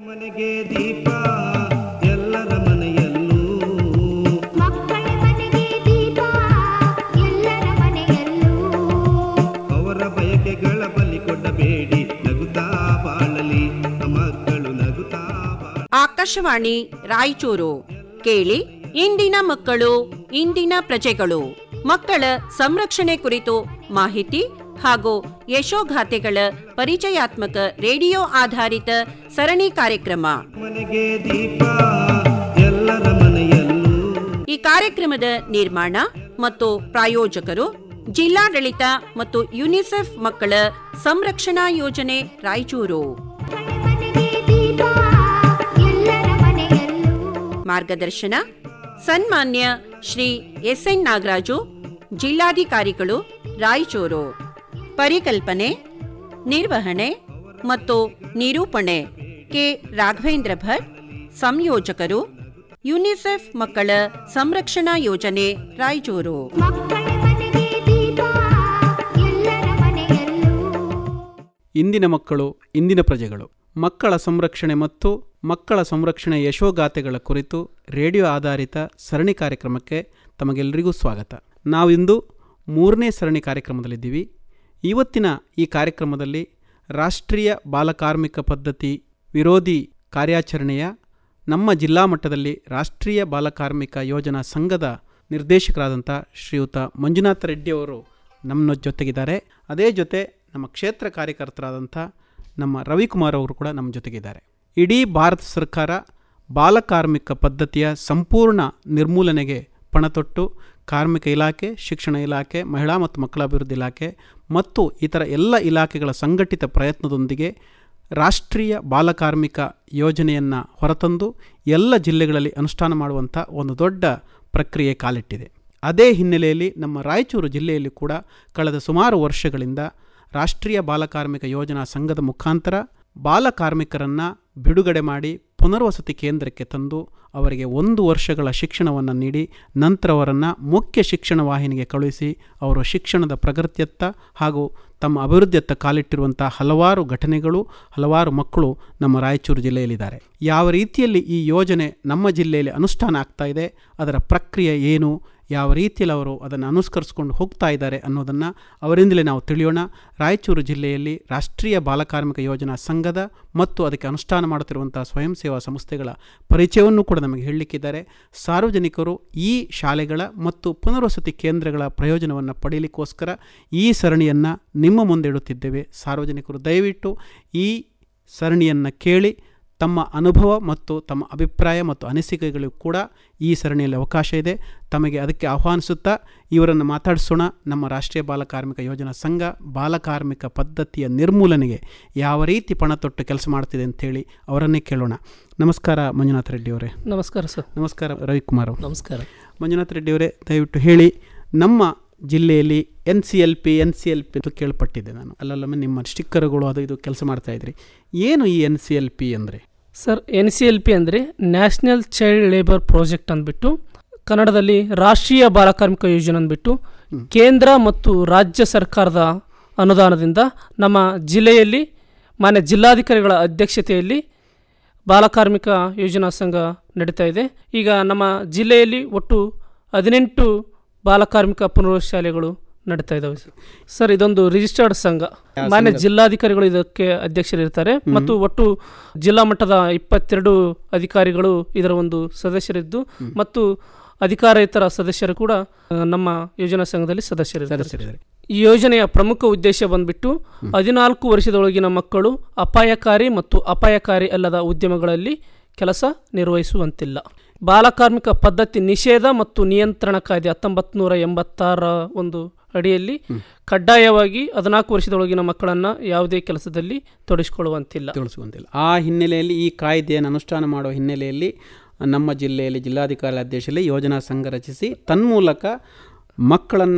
ಮನೆಗೆ ದೀಪ ಎಲ್ಲರ ಮನೆಯಲ್ಲೂ ಮಕ್ಕಳ ಮನೆಗೆ ದೀಪ ಎಲ್ಲರ ಮನೆಯಲ್ಲೂ ಅವರ ಬಯಕೆಗಳ ಬಲಿ ಕೊಡಬೇಡಿ ನಗುತ್ತಾ ಬಾಳಲಿ ಮಕ್ಕಳು ನಗುತ್ತಾ ಬಾಳ ಆಕಾಶವಾಣಿ ರಾಯಚೂರು ಕೇಳಿ ಇಂದಿನ ಮಕ್ಕಳು ಇಂದಿನ ಪ್ರಜೆಗಳು ಮಕ್ಕಳ ಸಂರಕ್ಷಣೆ ಕುರಿತು ಮಾಹಿತಿ ಹಾಗೂ ಯಶೋಗಾಥೆಗಳ ಪರಿಚಯಾತ್ಮಕ ರೇಡಿಯೋ ಆಧಾರಿತ ಸರಣಿ ಕಾರ್ಯಕ್ರಮ ಮನೆಗೆ ದೀಪ ಎಲ್ಲರ ಮನೆಯಲ್ಲೂ ಈ ಕಾರ್ಯಕ್ರಮದ ನಿರ್ಮಾಣ ಮತ್ತು ಪ್ರಾಯೋಜಕರು ಜಿಲ್ಲಾಡಳಿತ ಮತ್ತು ಯುನಿಸೆಫ್ ಮಕ್ಕಳ ಸಂರಕ್ಷಣಾ ಯೋಜನೆ ರಾಯಚೂರು ಮಕ್ಕಳ ಮನೆಗೆ ದೀಪ ಎಲ್ಲರ ಮನೆಯಲ್ಲೂ ಮಾರ್ಗದರ್ಶನ ಸನ್ಮಾನ್ಯ ಶ್ರೀ ಎಸ್ ಎನ್ ನಾಗರಾಜು ಜಿಲ್ಲಾಧಿಕಾರಿಗಳು ರಾಯಚೂರು ಪರಿಕಲ್ಪನೆ ನಿರ್ವಹಣೆ ಮತ್ತು ನಿರೂಪಣೆ ಕೆ ರಾಘವೇಂದ್ರ ಭಟ್ ಸಂಯೋಜಕರು ಯುನಿಸೆಫ್ ಮಕ್ಕಳ ಸಂರಕ್ಷಣಾ ಯೋಜನೆ ರಾಯಚೂರು ಮಕ್ಕಳ ಮನೆಗೆ ದೀಪ ಎಲ್ಲರ ಮನೆಯಲ್ಲೂ ಇಂದಿನ ಮಕ್ಕಳು ಇಂದಿನ ಪ್ರಜೆಗಳು ಮಕ್ಕಳ ಸಂರಕ್ಷಣೆ ಮತ್ತು ಮಕ್ಕಳ ಸಂರಕ್ಷಣೆ ಯಶೋಗಾಥೆಗಳ ಕುರಿತು ರೇಡಿಯೋ ಆಧಾರಿತ ಸರಣಿ ಕಾರ್ಯಕ್ರಮಕ್ಕೆ ತಮಗೆಲ್ಲರಿಗೂ ಸ್ವಾಗತ ನಾವಿಂದು ಮೂರನೇ ಸರಣಿ ಕಾರ್ಯಕ್ರಮದಲ್ಲಿದ್ದೀವಿ ಇವತ್ತಿನ ಈ ಕಾರ್ಯಕ್ರಮದಲ್ಲಿ ರಾಷ್ಟ್ರೀಯ ಬಾಲಕಾರ್ಮಿಕ ಪದ್ಧತಿ ವಿರೋಧಿ ಕಾರ್ಯಾಚರಣೆಯ ನಮ್ಮ ಜಿಲ್ಲಾ ಮಟ್ಟದಲ್ಲಿ ರಾಷ್ಟ್ರೀಯ ಬಾಲಕಾರ್ಮಿಕ ಯೋಜನಾ ಸಂಘದ ನಿರ್ದೇಶಕರಾದಂಥ ಶ್ರೀಯುತ ಮಂಜುನಾಥ ರೆಡ್ಡಿಯವರು ನಮ್ಮ ಜೊತೆಗಿದ್ದಾರೆ ಅದೇ ಜೊತೆ ನಮ್ಮ ಕ್ಷೇತ್ರ ಕಾರ್ಯಕರ್ತರಾದಂಥ ನಮ್ಮ ರವಿಕುಮಾರ್ ಅವರು ಕೂಡ ನಮ್ಮ ಜೊತೆಗಿದ್ದಾರೆ ಇಡೀ ಭಾರತ ಸರ್ಕಾರ ಬಾಲಕಾರ್ಮಿಕ ಪದ್ಧತಿಯ ಸಂಪೂರ್ಣ ನಿರ್ಮೂಲನೆಗೆ ಪಣತೊಟ್ಟು ಕಾರ್ಮಿಕ ಇಲಾಖೆ ಶಿಕ್ಷಣ ಇಲಾಖೆ ಮಹಿಳಾ ಮತ್ತು ಮಕ್ಕಳ ಅಭಿವೃದ್ಧಿ ಇಲಾಖೆ ಮತ್ತು ಇತರ ಎಲ್ಲ ಇಲಾಖೆಗಳ ಸಂಘಟಿತ ಪ್ರಯತ್ನದೊಂದಿಗೆ ರಾಷ್ಟ್ರೀಯ ಬಾಲಕಾರ್ಮಿಕ ಯೋಜನೆಯನ್ನು ಹೊರತಂದು ಎಲ್ಲ ಜಿಲ್ಲೆಗಳಲ್ಲಿ ಅನುಷ್ಠಾನ ಮಾಡುವಂಥ ಒಂದು ದೊಡ್ಡ ಪ್ರಕ್ರಿಯೆ ಕಾಲಿಟ್ಟಿದೆ ಅದೇ ಹಿನ್ನೆಲೆಯಲ್ಲಿ ನಮ್ಮ ರಾಯಚೂರು ಜಿಲ್ಲೆಯಲ್ಲಿ ಕೂಡ ಕಳೆದ ಸುಮಾರು ವರ್ಷಗಳಿಂದ ರಾಷ್ಟ್ರೀಯ ಬಾಲಕಾರ್ಮಿಕ ಯೋಜನಾ ಸಂಘದ ಮುಖಾಂತರ ಬಾಲಕಾರ್ಮಿಕರನ್ನು ಬಿಡುಗಡೆ ಮಾಡಿ ಪುನರ್ವಸತಿ ಕೇಂದ್ರಕ್ಕೆ ತಂದು ಅವರಿಗೆ ಒಂದು ವರ್ಷಗಳ ಶಿಕ್ಷಣವನ್ನು ನೀಡಿ ನಂತರ ಅವರನ್ನು ಮುಖ್ಯ ಶಿಕ್ಷಣ ವಾಹಿನಿಗೆ ಕಳುಹಿಸಿ ಅವರು ಶಿಕ್ಷಣದ ಪ್ರಗತಿಯತ್ತ ಹಾಗೂ ತಮ್ಮ ಅಭಿವೃದ್ಧಿಯತ್ತ ಕಾಲಿಟ್ಟಿರುವಂಥ ಹಲವಾರು ಘಟನೆಗಳು ಹಲವಾರು ಮಕ್ಕಳು ನಮ್ಮ ರಾಯಚೂರು ಜಿಲ್ಲೆಯಲ್ಲಿದ್ದಾರೆ ಯಾವ ರೀತಿಯಲ್ಲಿ ಈ ಯೋಜನೆ ನಮ್ಮ ಜಿಲ್ಲೆಯಲ್ಲಿ ಅನುಷ್ಠಾನ ಆಗ್ತಾ ಇದೆ ಅದರ ಪ್ರಕ್ರಿಯೆ ಏನು ಯಾವ ರೀತಿಯಲ್ಲಿ ಅವರು ಅದನ್ನು ಅನುಸ್ಕರಿಸ್ಕೊಂಡು ಹೋಗ್ತಾ ಇದ್ದಾರೆ ಅನ್ನೋದನ್ನು ಅವರಿಂದಲೇ ನಾವು ತಿಳಿಯೋಣ ರಾಯಚೂರು ಜಿಲ್ಲೆಯಲ್ಲಿ ರಾಷ್ಟ್ರೀಯ ಬಾಲಕಾರ್ಮಿಕ ಯೋಜನಾ ಸಂಘದ ಮತ್ತು ಅದಕ್ಕೆ ಅನುಷ್ಠಾನ ಮಾಡುತ್ತಿರುವಂಥ ಸ್ವಯಂ ಸೇವಾ ಸಂಸ್ಥೆಗಳ ಪರಿಚಯವನ್ನು ಕೂಡ ನಮಗೆ ಹೇಳಲಿಕ್ಕಿದ್ದಾರೆ ಸಾರ್ವಜನಿಕರು ಈ ಶಾಲೆಗಳ ಮತ್ತು ಪುನರ್ವಸತಿ ಕೇಂದ್ರಗಳ ಪ್ರಯೋಜನವನ್ನು ಪಡೆಯಲಿಕ್ಕೋಸ್ಕರ ಈ ಸರಣಿಯನ್ನು ನಿಮ್ಮ ಮುಂದೆ ಇಡುತ್ತಿದ್ದೇವೆ ಸಾರ್ವಜನಿಕರು ದಯವಿಟ್ಟು ಈ ಸರಣಿಯನ್ನು ಕೇಳಿ ತಮ್ಮ ಅನುಭವ ಮತ್ತು ತಮ್ಮ ಅಭಿಪ್ರಾಯ ಮತ್ತು ಅನಿಸಿಕೆಗಳು ಕೂಡ ಈ ಸರಣಿಯಲ್ಲಿ ಅವಕಾಶ ಇದೆ ತಮಗೆ ಅದಕ್ಕೆ ಆಹ್ವಾನಿಸುತ್ತಾ ಇವರನ್ನು ಮಾತಾಡಿಸೋಣ ನಮ್ಮ ರಾಷ್ಟ್ರೀಯ ಬಾಲಕಾರ್ಮಿಕ ಯೋಜನಾ ಸಂಘ ಬಾಲಕಾರ್ಮಿಕ ಪದ್ಧತಿಯ ನಿರ್ಮೂಲನೆಗೆ ಯಾವ ರೀತಿ ಪಣ ತೊಟ್ಟು ಕೆಲಸ ಮಾಡ್ತಿದೆ ಅಂತೇಳಿ ಅವರನ್ನೇ ಕೇಳೋಣ ನಮಸ್ಕಾರ ಮಂಜುನಾಥ ರೆಡ್ಡಿ ಅವರೇ ನಮಸ್ಕಾರ ಸರ್ ನಮಸ್ಕಾರ ರವಿಕುಮಾರ್ ಅವರು ನಮಸ್ಕಾರ ಮಂಜುನಾಥ ರೆಡ್ಡಿ ಅವರೇ ದಯವಿಟ್ಟು ಹೇಳಿ ನಮ್ಮ ಜಿಲ್ಲೆಯಲ್ಲಿ N C L P N C L P ಅಂತ ಕೇಳ್ಪಟ್ಟಿದ್ದೆ ನಾನು ಅಲ್ಲಲ್ಲೊಮ್ಮೆ ನಿಮ್ಮ ಸ್ಟಿಕ್ಕರ್ಗಳು ಅದು ಇದು ಕೆಲಸ ಮಾಡ್ತಾ ಇದ್ರಿ ಏನು ಈ ಎನ್ ಸಿ ಎಲ್ ಪಿ ಅಂದರೆ sir N C L P ಅಂದರೆ ನ್ಯಾಷನಲ್ ಚೈಲ್ಡ್ ಲೇಬರ್ ಪ್ರಾಜೆಕ್ಟ್ ಅಂದ್ಬಿಟ್ಟು ಕನ್ನಡದಲ್ಲಿ ರಾಷ್ಟ್ರೀಯ ಬಾಲಕಾರ್ಮಿಕ ಯೋಜನೆ ಅಂದ್ಬಿಟ್ಟು ಕೇಂದ್ರ ಮತ್ತು ರಾಜ್ಯ ಸರ್ಕಾರದ ಅನುದಾನದಿಂದ ನಮ್ಮ ಜಿಲ್ಲೆಯಲ್ಲಿ ಮಾನ್ಯ ಜಿಲ್ಲಾಧಿಕಾರಿಗಳ ಅಧ್ಯಕ್ಷತೆಯಲ್ಲಿ ಬಾಲಕಾರ್ಮಿಕ ಯೋಜನಾ ಸಂಘ ನಡೀತಾ ಇದೆ ಈಗ ನಮ್ಮ ಜಿಲ್ಲೆಯಲ್ಲಿ ಒಟ್ಟು ಹದಿನೆಂಟು ಬಾಲಕಾರ್ಮಿಕ ಪುನರ್ವಸತಿ ಶಾಲೆಗಳು ನಡೀತಾ ಇದ್ದಾವೆ ಸರ್ ಸರ್ ಇದೊಂದು ರಿಜಿಸ್ಟರ್ಡ್ ಸಂಘ ಮಾನ್ಯ ಜಿಲ್ಲಾಧಿಕಾರಿಗಳು ಇದಕ್ಕೆ ಅಧ್ಯಕ್ಷರಿರ್ತಾರೆ ಮತ್ತು ಒಟ್ಟು ಜಿಲ್ಲಾ ಮಟ್ಟದ ಇಪ್ಪತ್ತೆರಡು ಅಧಿಕಾರಿಗಳು ಇದರ ಒಂದು ಸದಸ್ಯರಿದ್ದು ಮತ್ತು ಅಧಿಕಾರೇತರ ಸದಸ್ಯರು ಕೂಡ ಆ, ನಮ್ಮ ಯೋಜನಾ ಸಂಘದಲ್ಲಿ ಸದಸ್ಯರಿರ್ತಾರೆ ಸದಸ್ಯರಿದ್ದಾರೆ ಈ ಯೋಜನೆಯ ಪ್ರಮುಖ ಉದ್ದೇಶ ಬಂದ್ಬಿಟ್ಟು ಹದಿನಾಲ್ಕು ವರ್ಷದೊಳಗಿನ ಮಕ್ಕಳು ಅಪಾಯಕಾರಿ ಮತ್ತು ಅಪಾಯಕಾರಿ ಅಲ್ಲದ ಉದ್ಯಮಗಳಲ್ಲಿ ಕೆಲಸ ನಿರ್ವಹಿಸುವಂತಿಲ್ಲ ಬಾಲಕಾರ್ಮಿಕ ಪದ್ಧತಿ ನಿಷೇಧ ಮತ್ತು ನಿಯಂತ್ರಣ ಕಾಯ್ದೆ ಹತ್ತೊಂಬತ್ತು ನೂರ ಎಂಬತ್ತಾರ ಒಂದು ಅಡಿಯಲ್ಲಿ ಕಡ್ಡಾಯವಾಗಿ ಹದಿನಾಲ್ಕು ವರ್ಷದೊಳಗಿನ ಮಕ್ಕಳನ್ನು ಯಾವುದೇ ಕೆಲಸದಲ್ಲಿ ತೊಡಗಿಸಿಕೊಳ್ಳುವಂತಿಲ್ಲ ತಿಳಿಸುವಂತಿಲ್ಲ ಆ ಹಿನ್ನೆಲೆಯಲ್ಲಿ ಈ ಕಾಯ್ದೆಯನ್ನು ಅನುಷ್ಠಾನ ಮಾಡುವ ಹಿನ್ನೆಲೆಯಲ್ಲಿ ನಮ್ಮ ಜಿಲ್ಲೆಯಲ್ಲಿ ಜಿಲ್ಲಾಧಿಕಾರಿ ಆದೇಶದಲ್ಲಿ ಯೋಜನಾ ಸಂಘ ರಚಿಸಿ ತನ್ಮೂಲಕ ಮಕ್ಕಳನ್ನು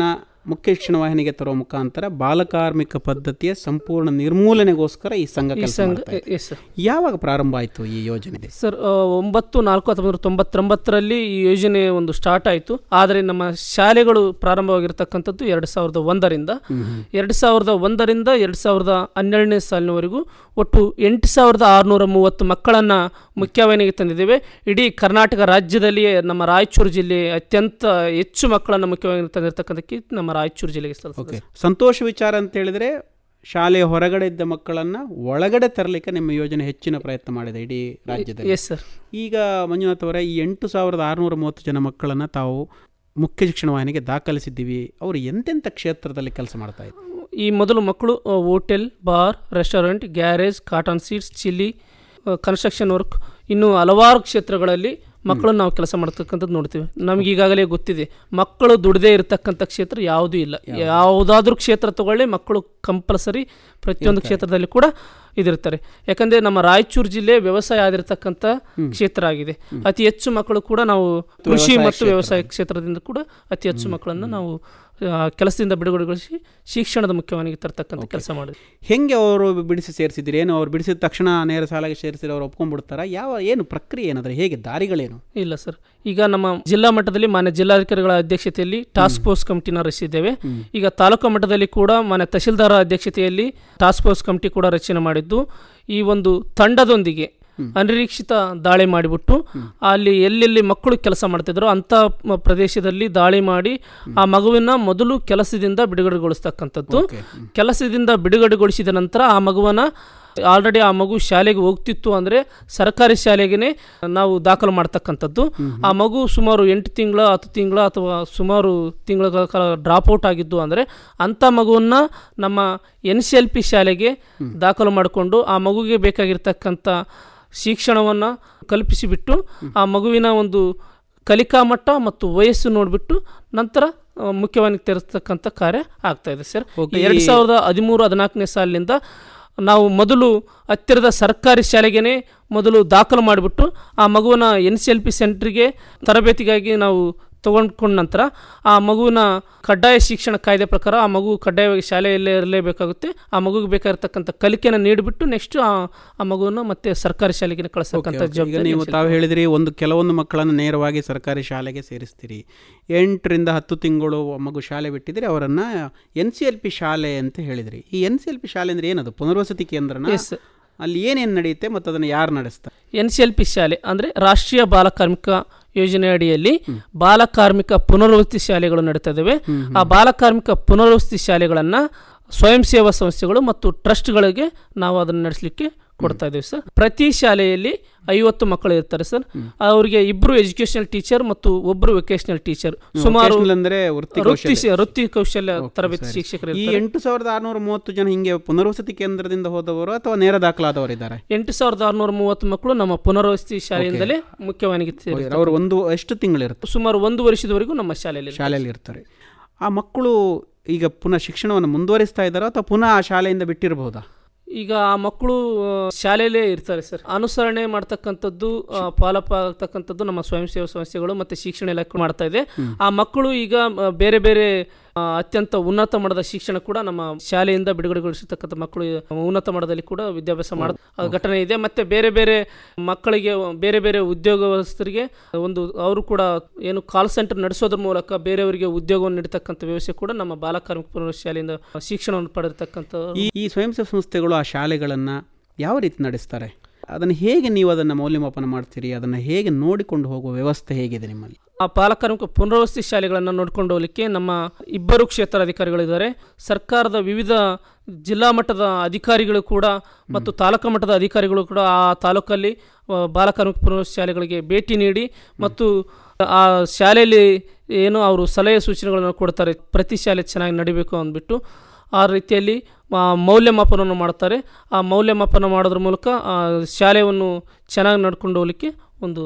ಮುಖ್ಯ ಶಿಕ್ಷಣ ವಾಹಿನಿಗೆ ತರುವ ಮುಖಾಂತರ ಬಾಲಕಾರ್ಮಿಕ ಪದ್ಧತಿಯ ಸಂಪೂರ್ಣ ನಿರ್ಮೂಲನೆಗೋಸ್ಕರ ಈ ಸಂಘ ಈ ಕೆಲಸ ಸಂಘ ಮಾಡ್ತಾ ಇದೆ. ಎಸ್ ಸರ್ ಯಾವಾಗ ಪ್ರಾರಂಭ ಆಯಿತು ಈ ಯೋಜನೆ ಸರ್ ಆ, ಒಂಬತ್ತು ನಾಲ್ಕು ಹತ್ತೊಂಬತ್ತು ನೂರ ತೊಂಬತ್ತೊಂಬತ್ತರಲ್ಲಿ ಈ ಯೋಜನೆ ಒಂದು ಸ್ಟಾರ್ಟ್ ಆಯಿತು ಆದರೆ ನಮ್ಮ ಶಾಲೆಗಳು ಪ್ರಾರಂಭವಾಗಿರ್ತಕ್ಕಂಥದ್ದು ಎರಡು ಸಾವಿರದ ಒಂದರಿಂದ ಎರಡು ಸಾವಿರದ ಒಂದರಿಂದ ಎರಡು ಸಾವಿರದ ಹನ್ನೆರಡನೇ ಸಾಲಿನವರೆಗೂ ಒಟ್ಟು ಎಂಟು ಸಾವಿರದ ಆರುನೂರ ಮೂವತ್ತು ಮಕ್ಕಳನ್ನು ಮುಖ್ಯವಾಹಿನಿಗೆ ತಂದಿದ್ದೇವೆ ಇಡೀ ಕರ್ನಾಟಕ ರಾಜ್ಯದಲ್ಲಿಯೇ ನಮ್ಮ ರಾಯಚೂರು ಜಿಲ್ಲೆ ಅತ್ಯಂತ ಹೆಚ್ಚು ಮಕ್ಕಳನ್ನು ಮುಖ್ಯವಾಗಿ ತಂದಿರತಕ್ಕಂಥ ಕೀರ್ತಿ ನಮ್ಮ ರಾಯಚೂರು ಜಿಲ್ಲೆಗೆ ಸಲ್ಲಿಸುತ್ತೆ ಓಕೆ ಸಂತೋಷ ವಿಚಾರ ಅಂತ ಹೇಳಿದ್ರೆ ಶಾಲೆಯ ಹೊರಗಡೆ ಇದ್ದ ಮಕ್ಕಳನ್ನ ಒಳಗಡೆ ತರಲಿಕ್ಕೆ ನಿಮ್ಮ ಯೋಜನೆ ಹೆಚ್ಚಿನ ಪ್ರಯತ್ನ ಮಾಡಿದೆ ಇಡೀ ರಾಜ್ಯದಲ್ಲಿ ಎಸ್ ಸರ್ ಈಗ ಮಂಜುನಾಥ್ ಅವರೇ ಈ ಎಂಟು ಸಾವಿರದ ಆರುನೂರ ಮೂವತ್ತು ಜನ ಮಕ್ಕಳನ್ನು ತಾವು ಮುಖ್ಯ ಶಿಕ್ಷಣ ವಾಹಿನಿಗೆ ದಾಖಲಿಸಿದ್ದೀವಿ ಅವರು ಎಂತೆಂಥ ಕ್ಷೇತ್ರದಲ್ಲಿ ಕೆಲಸ ಮಾಡ್ತಾ ಇದ್ದಾರೆ ಈ ಮೊದಲು ಮಕ್ಕಳು ಆ, hotel bar restaurant garage cotton seeds chilli construction work ಇನ್ನು ಹಲವಾರು ಕ್ಷೇತ್ರಗಳಲ್ಲಿ ಮಕ್ಕಳನ್ನು ನಾವು ಕೆಲಸ ಮಾಡ್ತಕ್ಕಂಥದ್ದು ನೋಡ್ತೀವಿ ನಮ್ಗೆ ಈಗಾಗಲೇ ಗೊತ್ತಿದೆ ಮಕ್ಕಳು ದುಡದೇ ಇರತಕ್ಕಂಥ ಕ್ಷೇತ್ರ ಯಾವುದೂ ಇಲ್ಲ ಯಾವುದಾದ್ರೂ ಕ್ಷೇತ್ರ ತಗೊಳ್ಳಿ ಮಕ್ಕಳು ಕಂಪಲ್ಸರಿ ಪ್ರತಿಯೊಂದು ಕ್ಷೇತ್ರದಲ್ಲಿ ಕೂಡ ಇದಿರ್ತಾರೆ ಯಾಕಂದರೆ ನಮ್ಮ ರಾಯಚೂರು ಜಿಲ್ಲೆ ವ್ಯವಸಾಯ ಆಗಿರ್ತಕ್ಕಂಥ ಕ್ಷೇತ್ರ ಆಗಿದೆ ಅತಿ ಹೆಚ್ಚು ಮಕ್ಕಳು ಕೂಡ ನಾವು ಕೃಷಿ ಮತ್ತು ವ್ಯವಸಾಯ ಕ್ಷೇತ್ರದಿಂದ ಕೂಡ ಅತಿ ಹೆಚ್ಚು ಮಕ್ಕಳನ್ನು ನಾವು ಆ, ಕೆಲಸದಿಂದ ಬಿಡುಗಡೆಗೊಳಿಸಿ ಶಿಕ್ಷಣದ ಮುಖ್ಯವಾನಿಗೆ ತರ್ತಕ್ಕಂಥ ಕೆಲಸ ಮಾಡಿದ್ವಿ ಹೆಂಗೆ ಅವರು ಬಿಡಿಸಿ ಸೇರಿಸಿದ್ದೀರಿ ಏನು ಅವ್ರು ಬಿಡಿಸಿದ ತಕ್ಷಣ ನೇರ ಸಾಲಾಗಿ ಸೇರಿಸಿದ್ರೆ ಅವ್ರು ಒಪ್ಕೊಂಡ್ಬಿಡ್ತಾರಾ ಯಾವ ಏನು ಪ್ರಕ್ರಿಯೆ ಏನಂದ್ರೆ ಹೇಗೆ ದಾರಿಗಳೇನು ಇಲ್ಲ ಸರ್ ಈಗ ನಮ್ಮ ಜಿಲ್ಲಾ ಮಟ್ಟದಲ್ಲಿ ಮಾನ್ಯ ಜಿಲ್ಲಾಧಿಕಾರಿಗಳ ಅಧ್ಯಕ್ಷತೆಯಲ್ಲಿ ಟಾಸ್ಕ್ ಫೋರ್ಸ್ ಕಮಿಟಿನ ರಚಿಸಿದ್ದೇವೆ ಈಗ ತಾಲೂಕು ಮಟ್ಟದಲ್ಲಿ ಕೂಡ ಮಾನ್ಯ ತಹಶೀಲ್ದಾರ ಅಧ್ಯಕ್ಷತೆಯಲ್ಲಿ ಟಾಸ್ಕ್ ಫೋರ್ಸ್ ಕಮಿಟಿ ಕೂಡ ರಚನೆ ಮಾಡಿದ್ದು ಈ ಒಂದು ತಂಡದೊಂದಿಗೆ ಅನಿರೀಕ್ಷಿತ ದಾಳಿ ಮಾಡಿಬಿಟ್ಟು ಅಲ್ಲಿ ಎಲ್ಲೆಲ್ಲಿ ಮಕ್ಕಳು ಕೆಲಸ ಮಾಡ್ತಿದ್ರು ಅಂಥ ಮ- ಪ್ರದೇಶದಲ್ಲಿ ದಾಳಿ ಮಾಡಿ ಆ ಮಗುವಿನ ಮೊದಲು ಕೆಲಸದಿಂದ ಬಿಡುಗಡೆಗೊಳಿಸ್ತಕ್ಕಂಥದ್ದು ಕೆಲಸದಿಂದ ಬಿಡುಗಡೆಗೊಳಿಸಿದ ನಂತರ ಆ ಮಗುವನ್ನ ಆಲ್ರೆಡಿ ಆ ಮಗು ಶಾಲೆಗೆ ಹೋಗ್ತಿತ್ತು ಅಂದರೆ ಸರ್ಕಾರಿ ಶಾಲೆಗೆ ನಾವು ದಾಖಲು ಮಾಡ್ತಕ್ಕಂಥದ್ದು ಆ ಮಗು ಸುಮಾರು ಎಂಟು ತಿಂಗಳ ಹತ್ತು ತಿಂಗಳ ಅಥವಾ ಸುಮಾರು ತಿಂಗಳ ಕಾಲ ಡ್ರಾಪ್ ಔಟ್ ಆಗಿದ್ದು ಅಂದರೆ ಅಂಥ ಮಗುವನ್ನು ನಮ್ಮ ಎನ್ ಸಿ ಎಲ್ ಪಿ ಶಾಲೆಗೆ ದಾಖಲು ಮಾಡಿಕೊಂಡು ಆ ಮಗುವಿಗೆ ಬೇಕಾಗಿರ್ತಕ್ಕಂಥ ಶಿಕ್ಷಣವನ್ನು ಕಲ್ಪಿಸಿಬಿಟ್ಟು ಆ ಮಗುವಿನ ಒಂದು ಕಲಿಕಾ ಮಟ್ಟ ಮತ್ತು ವಯಸ್ಸು ನೋಡಿಬಿಟ್ಟು ನಂತರ ಆ, ಮುಖ್ಯವಾಗಿ ತೆರೆಸ್ತಕ್ಕಂಥ ಕಾರ್ಯ ಆಗ್ತಾ ಇದೆ ಸರ್ Okay. ಎರಡು ಸಾವಿರದ ಹದಿಮೂರು ಹದಿನಾಲ್ಕನೇ ಸಾಲಿನಿಂದ ನಾವು ಮೊದಲು ಹತ್ತಿರದ ಸರ್ಕಾರಿ ಶಾಲೆಗೇ ಮೊದಲು ದಾಖಲು ಮಾಡಿಬಿಟ್ಟು ಆ ಮಗುವಿನ ಎನ್ ಸಿ ಎಲ್ ಪಿ ಸೆಂಟ್ರಿಗೆ ತರಬೇತಿಗಾಗಿ ನಾವು ತಗೊಂಡ್ಕೊಂಡ ನಂತರ ಆ ಮಗುವಿನ ಕಡ್ಡಾಯ ಶಿಕ್ಷಣ ಕಾಯ್ದೆ ಪ್ರಕಾರ ಆ ಮಗು ಕಡ್ಡಾಯವಾಗಿ ಶಾಲೆಯಲ್ಲೇ ಇರಲೇಬೇಕಾಗುತ್ತೆ ಆ ಮಗುಗೆ ಬೇಕಾಗಿರ್ತಕ್ಕಂಥ ಕಲಿಕೆಯನ್ನು ನೀಡಿಬಿಟ್ಟು ನೆಕ್ಸ್ಟ್ ಆ ಆ ಮಗುವನ್ನು ಮತ್ತೆ ಸರ್ಕಾರಿ ಶಾಲೆಗೆ ಕಳಿಸ್ತಕ್ಕಂಥ ಈಗ ಜವಾಬ್ದಾರಿ ನೀವು ತಾವು ಹೇಳಿದ್ರಿ ಒಂದು ಕೆಲವೊಂದು ಮಕ್ಕಳನ್ನು ನೇರವಾಗಿ ಸರ್ಕಾರಿ ಶಾಲೆಗೆ ಸೇರಿಸ್ತೀರಿ ಎಂಟರಿಂದ ಹತ್ತು ತಿಂಗಳು ಮಗು ಶಾಲೆ ಬಿಟ್ಟಿದ್ರೆ ಅವರನ್ನು ಎನ್ ಸಿ ಎಲ್ ಪಿ ಶಾಲೆ ಅಂತ ಹೇಳಿದ್ರಿ ಈ ಎನ್ ಸಿ ಎಲ್ ಪಿ ಶಾಲೆ ಅಂದರೆ ಏನದು ಪುನರ್ವಸತಿ ಕೇಂದ್ರನ Yes. ಅಲ್ಲಿ ಏನೇನು ನಡೆಯುತ್ತೆ ಮತ್ತು ಅದನ್ನು ಯಾರು ನಡೆಸ್ತಾರೆ ಎನ್ ಸಿ ಎಲ್ ಪಿ ಶಾಲೆ ಅಂದರೆ ರಾಷ್ಟ್ರೀಯ ಬಾಲ ಕಾರ್ಮಿಕ ಯೋಜನೆ ಅಡಿಯಲ್ಲಿ ಬಾಲ ಕಾರ್ಮಿಕ ಪುನರ್ವಸತಿ ಶಾಲೆಗಳು ನಡೀತಾ ಇದ್ದಾವೆ ಆ ಬಾಲ ಕಾರ್ಮಿಕ ಪುನರ್ವಸತಿ ಶಾಲೆಗಳನ್ನು ಸ್ವಯಂ ಸೇವಾ ಸಂಸ್ಥೆಗಳು ಮತ್ತು ಟ್ರಸ್ಟ್ಗಳಿಗೆ ನಾವು ಅದನ್ನು ನಡೆಸಲಿಕ್ಕೆ ಕೊಡ್ತಾ ಇದ್ದೇವೆ ಸರ್ ಪ್ರತಿ ಶಾಲೆಯಲ್ಲಿ ಐವತ್ತು ಮಕ್ಕಳು ಇರ್ತಾರೆ ಸರ್ ಅವರಿಗೆ ಇಬ್ಬರು ಎಜುಕೇಶನಲ್ ಟೀಚರ್ ಮತ್ತು ಒಬ್ಬರು ವೊಕೇಶನಲ್ ಟೀಚರ್ ಸುಮಾರು Vocational ಅಂದ್ರೆ ವೃತ್ತಿ ವೃತ್ತಿ ವೃತ್ತಿ ಕೌಶಲ್ಯ ತರಬೇತಿ ಶಿಕ್ಷಕರು ಈ ಇರ್ತಾರೆ. ಎಂಟು ಸಾವಿರದ ಆರುನೂರ ಮೂವತ್ತು ಜನ ಹಿಂಗೆ ಪುನರ್ವಸತಿ ಕೇಂದ್ರದಿಂದ ಹೋದವರು ಅಥವಾ ನೇರ ದಾಖಲಾದವರು ಇದ್ದಾರೆ ಎಂಟು ಸಾವಿರದ ಆರುನೂರ ಮೂವತ್ತು ಮಕ್ಕಳು ನಮ್ಮ ಪುನರ್ವಸತಿ ಶಾಲೆಯಿಂದಲೇ ಮುಖ್ಯವಾನಿಗೆ ಸೇರಿರ್ತಾರೆ. ಅವರು ಒಂದು ಎಷ್ಟು ತಿಂಗಳಿರುತ್ತೆ ಸುಮಾರು ಒಂದು ವರ್ಷದವರೆಗೂ ನಮ್ಮ ಶಾಲೆಯಲ್ಲಿ ಇರ್ತಾರೆ. ಶಾಲೆಯಲ್ಲಿ ಇರ್ತಾರೆ ಆ ಮಕ್ಕಳು ಈಗ ಪುನಃ ಶಿಕ್ಷಣವನ್ನು ಮುಂದುವರಿಸ್ತಾ ಇದ್ದಾರೋ ಅಥವಾ ಪುನಃ ಆ ಶಾಲೆಯಿಂದ ಬಿಟ್ಟಿರಬಹುದಾ ಈಗ ಆ ಮಕ್ಕಳು ಆ, ಶಾಲೆಯಲ್ಲೇ ಇರ್ತಾರೆ ಸರ್ ಅನುಸರಣೆ ಮಾಡ್ತಕ್ಕಂಥದ್ದು ಆ, ಪಾಲಪ ಆಗ್ತಕ್ಕಂಥದ್ದು ನಮ್ಮ ಸ್ವಯಂ ಸೇವಾ ಸಂಸ್ಥೆಗಳು ಮತ್ತು ಶಿಕ್ಷಣ ಇಲಾಖೆ ಮಾಡ್ತಾ ಇದೆ ಆ ಮಕ್ಕಳು ಈಗ ಆ, ಬೇರೆ ಬೇರೆ ಆ, ಅತ್ಯಂತ ಉನ್ನತ ಮಟ್ಟದ ಶಿಕ್ಷಣ ಕೂಡ ನಮ್ಮ ಶಾಲೆಯಿಂದ ಬಿಡುಗಡೆಗೊಳಿಸತಕ್ಕಂಥ ಮಕ್ಕಳು ಉನ್ನತ ಮಟ್ಟದಲ್ಲಿ ಕೂಡ ವಿದ್ಯಾಭ್ಯಾಸ ಮಾಡ ಆ ಘಟನೆ ಇದೆ ಮತ್ತೆ ಬೇರೆ ಬೇರೆ ಮಕ್ಕಳಿಗೆ ಬೇರೆ ಬೇರೆ ಉದ್ಯೋಗಸ್ಥರಿಗೆ ಒಂದು ಅವರು ಕೂಡ ಏನು ಕಾಲ್ ಸೆಂಟರ್ ನಡೆಸೋದ್ರ ಮೂಲಕ ಬೇರೆಯವರಿಗೆ ಉದ್ಯೋಗವನ್ನು ನೀಡತಕ್ಕಂಥ ವ್ಯವಸ್ಥೆ ಕೂಡ ನಮ್ಮ ಬಾಲಕಾರ್ಮಿಕ ಪುನರ್ ಶಾಲೆಯಿಂದ ಶಿಕ್ಷಣವನ್ನು ಪಡೆದಿರ್ತಕ್ಕಂಥ ಈ ಈ ಸ್ವಯಂ ಸೇವಾ ಸಂಸ್ಥೆಗಳು ಆ ಶಾಲೆಗಳನ್ನು ಯಾವ ರೀತಿ ನಡೆಸ್ತಾರೆ ಅದನ್ನು ಹೇಗೆ ನೀವು ಅದನ್ನು ಮೌಲ್ಯಮಾಪನ ಮಾಡ್ತೀರಿ ಅದನ್ನು ಹೇಗೆ ನೋಡಿಕೊಂಡು ಹೋಗುವ ವ್ಯವಸ್ಥೆ ಹೇಗಿದೆ ನಿಮ್ಮಲ್ಲಿ ಆ ಬಾಲಕಾರ್ಮಿಕ ಪುನರ್ವಸತಿ ಶಾಲೆಗಳನ್ನು ನೋಡ್ಕೊಂಡು ಹೋಗ್ಲಿಕ್ಕೆ ನಮ್ಮ ಇಬ್ಬರು ಕ್ಷೇತ್ರ ಅಧಿಕಾರಿಗಳಿದ್ದಾರೆ ಸರ್ಕಾರದ ವಿವಿಧ ಜಿಲ್ಲಾ ಮಟ್ಟದ ಅಧಿಕಾರಿಗಳು ಕೂಡ ಮತ್ತು ತಾಲೂಕು ಮಟ್ಟದ ಅಧಿಕಾರಿಗಳು ಕೂಡ ಆ ತಾಲೂಕಲ್ಲಿ ಆ, ಬಾಲಕಾರ್ಮಿಕ ಪುನರ್ವಸತಿ ಶಾಲೆಗಳಿಗೆ ಭೇಟಿ ನೀಡಿ ಮತ್ತು ಆ ಶಾಲೆಯಲ್ಲಿ ಏನು ಅವರು ಸಲಹೆ ಸೂಚನೆಗಳನ್ನು ಕೊಡ್ತಾರೆ ಪ್ರತಿ ಶಾಲೆ ಚೆನ್ನಾಗಿ ನಡಿಬೇಕು ಅಂದ್ಬಿಟ್ಟು ಆ ರೀತಿಯಲ್ಲಿ ಆ, ಮೌಲ್ಯಮಾಪನವನ್ನು ಮಾಡ್ತಾರೆ ಆ ಮೌಲ್ಯಮಾಪನ ಮಾಡೋದ್ರ ಮೂಲಕ ಆ ಶಾಲೆಯನ್ನು ಚೆನ್ನಾಗಿ ನಡ್ಕೊಂಡು ಹೋಗ್ಲಿಕ್ಕೆ ಒಂದು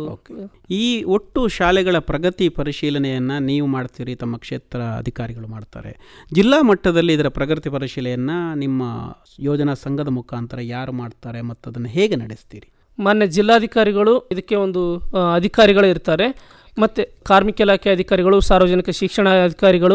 ಈ ಒಟ್ಟು ಶಾಲೆಗಳ ಪ್ರಗತಿ ಪರಿಶೀಲನೆಯನ್ನು ನೀವು ಮಾಡ್ತೀರಿ ತಮ್ಮ ಕ್ಷೇತ್ರ ಅಧಿಕಾರಿಗಳು ಮಾಡ್ತಾರೆ ಜಿಲ್ಲಾ ಮಟ್ಟದಲ್ಲಿ ಇದರ ಪ್ರಗತಿ ಪರಿಶೀಲನೆಯನ್ನು ನಿಮ್ಮ ಯೋಜನಾ ಸಂಘದ ಮುಖಾಂತರ ಯಾರು ಮಾಡ್ತಾರೆ ಮತ್ತು ಅದನ್ನು ಹೇಗೆ ನಡೆಸ್ತೀರಿ ಮಾನ್ಯ ಜಿಲ್ಲಾಧಿಕಾರಿಗಳು ಇದಕ್ಕೆ ಒಂದು ಆ, ಅಧಿಕಾರಿಗಳು ಇರ್ತಾರೆ ಮತ್ತು ಕಾರ್ಮಿಕ ಇಲಾಖೆ ಅಧಿಕಾರಿಗಳು ಸಾರ್ವಜನಿಕ ಶಿಕ್ಷಣ ಅಧಿಕಾರಿಗಳು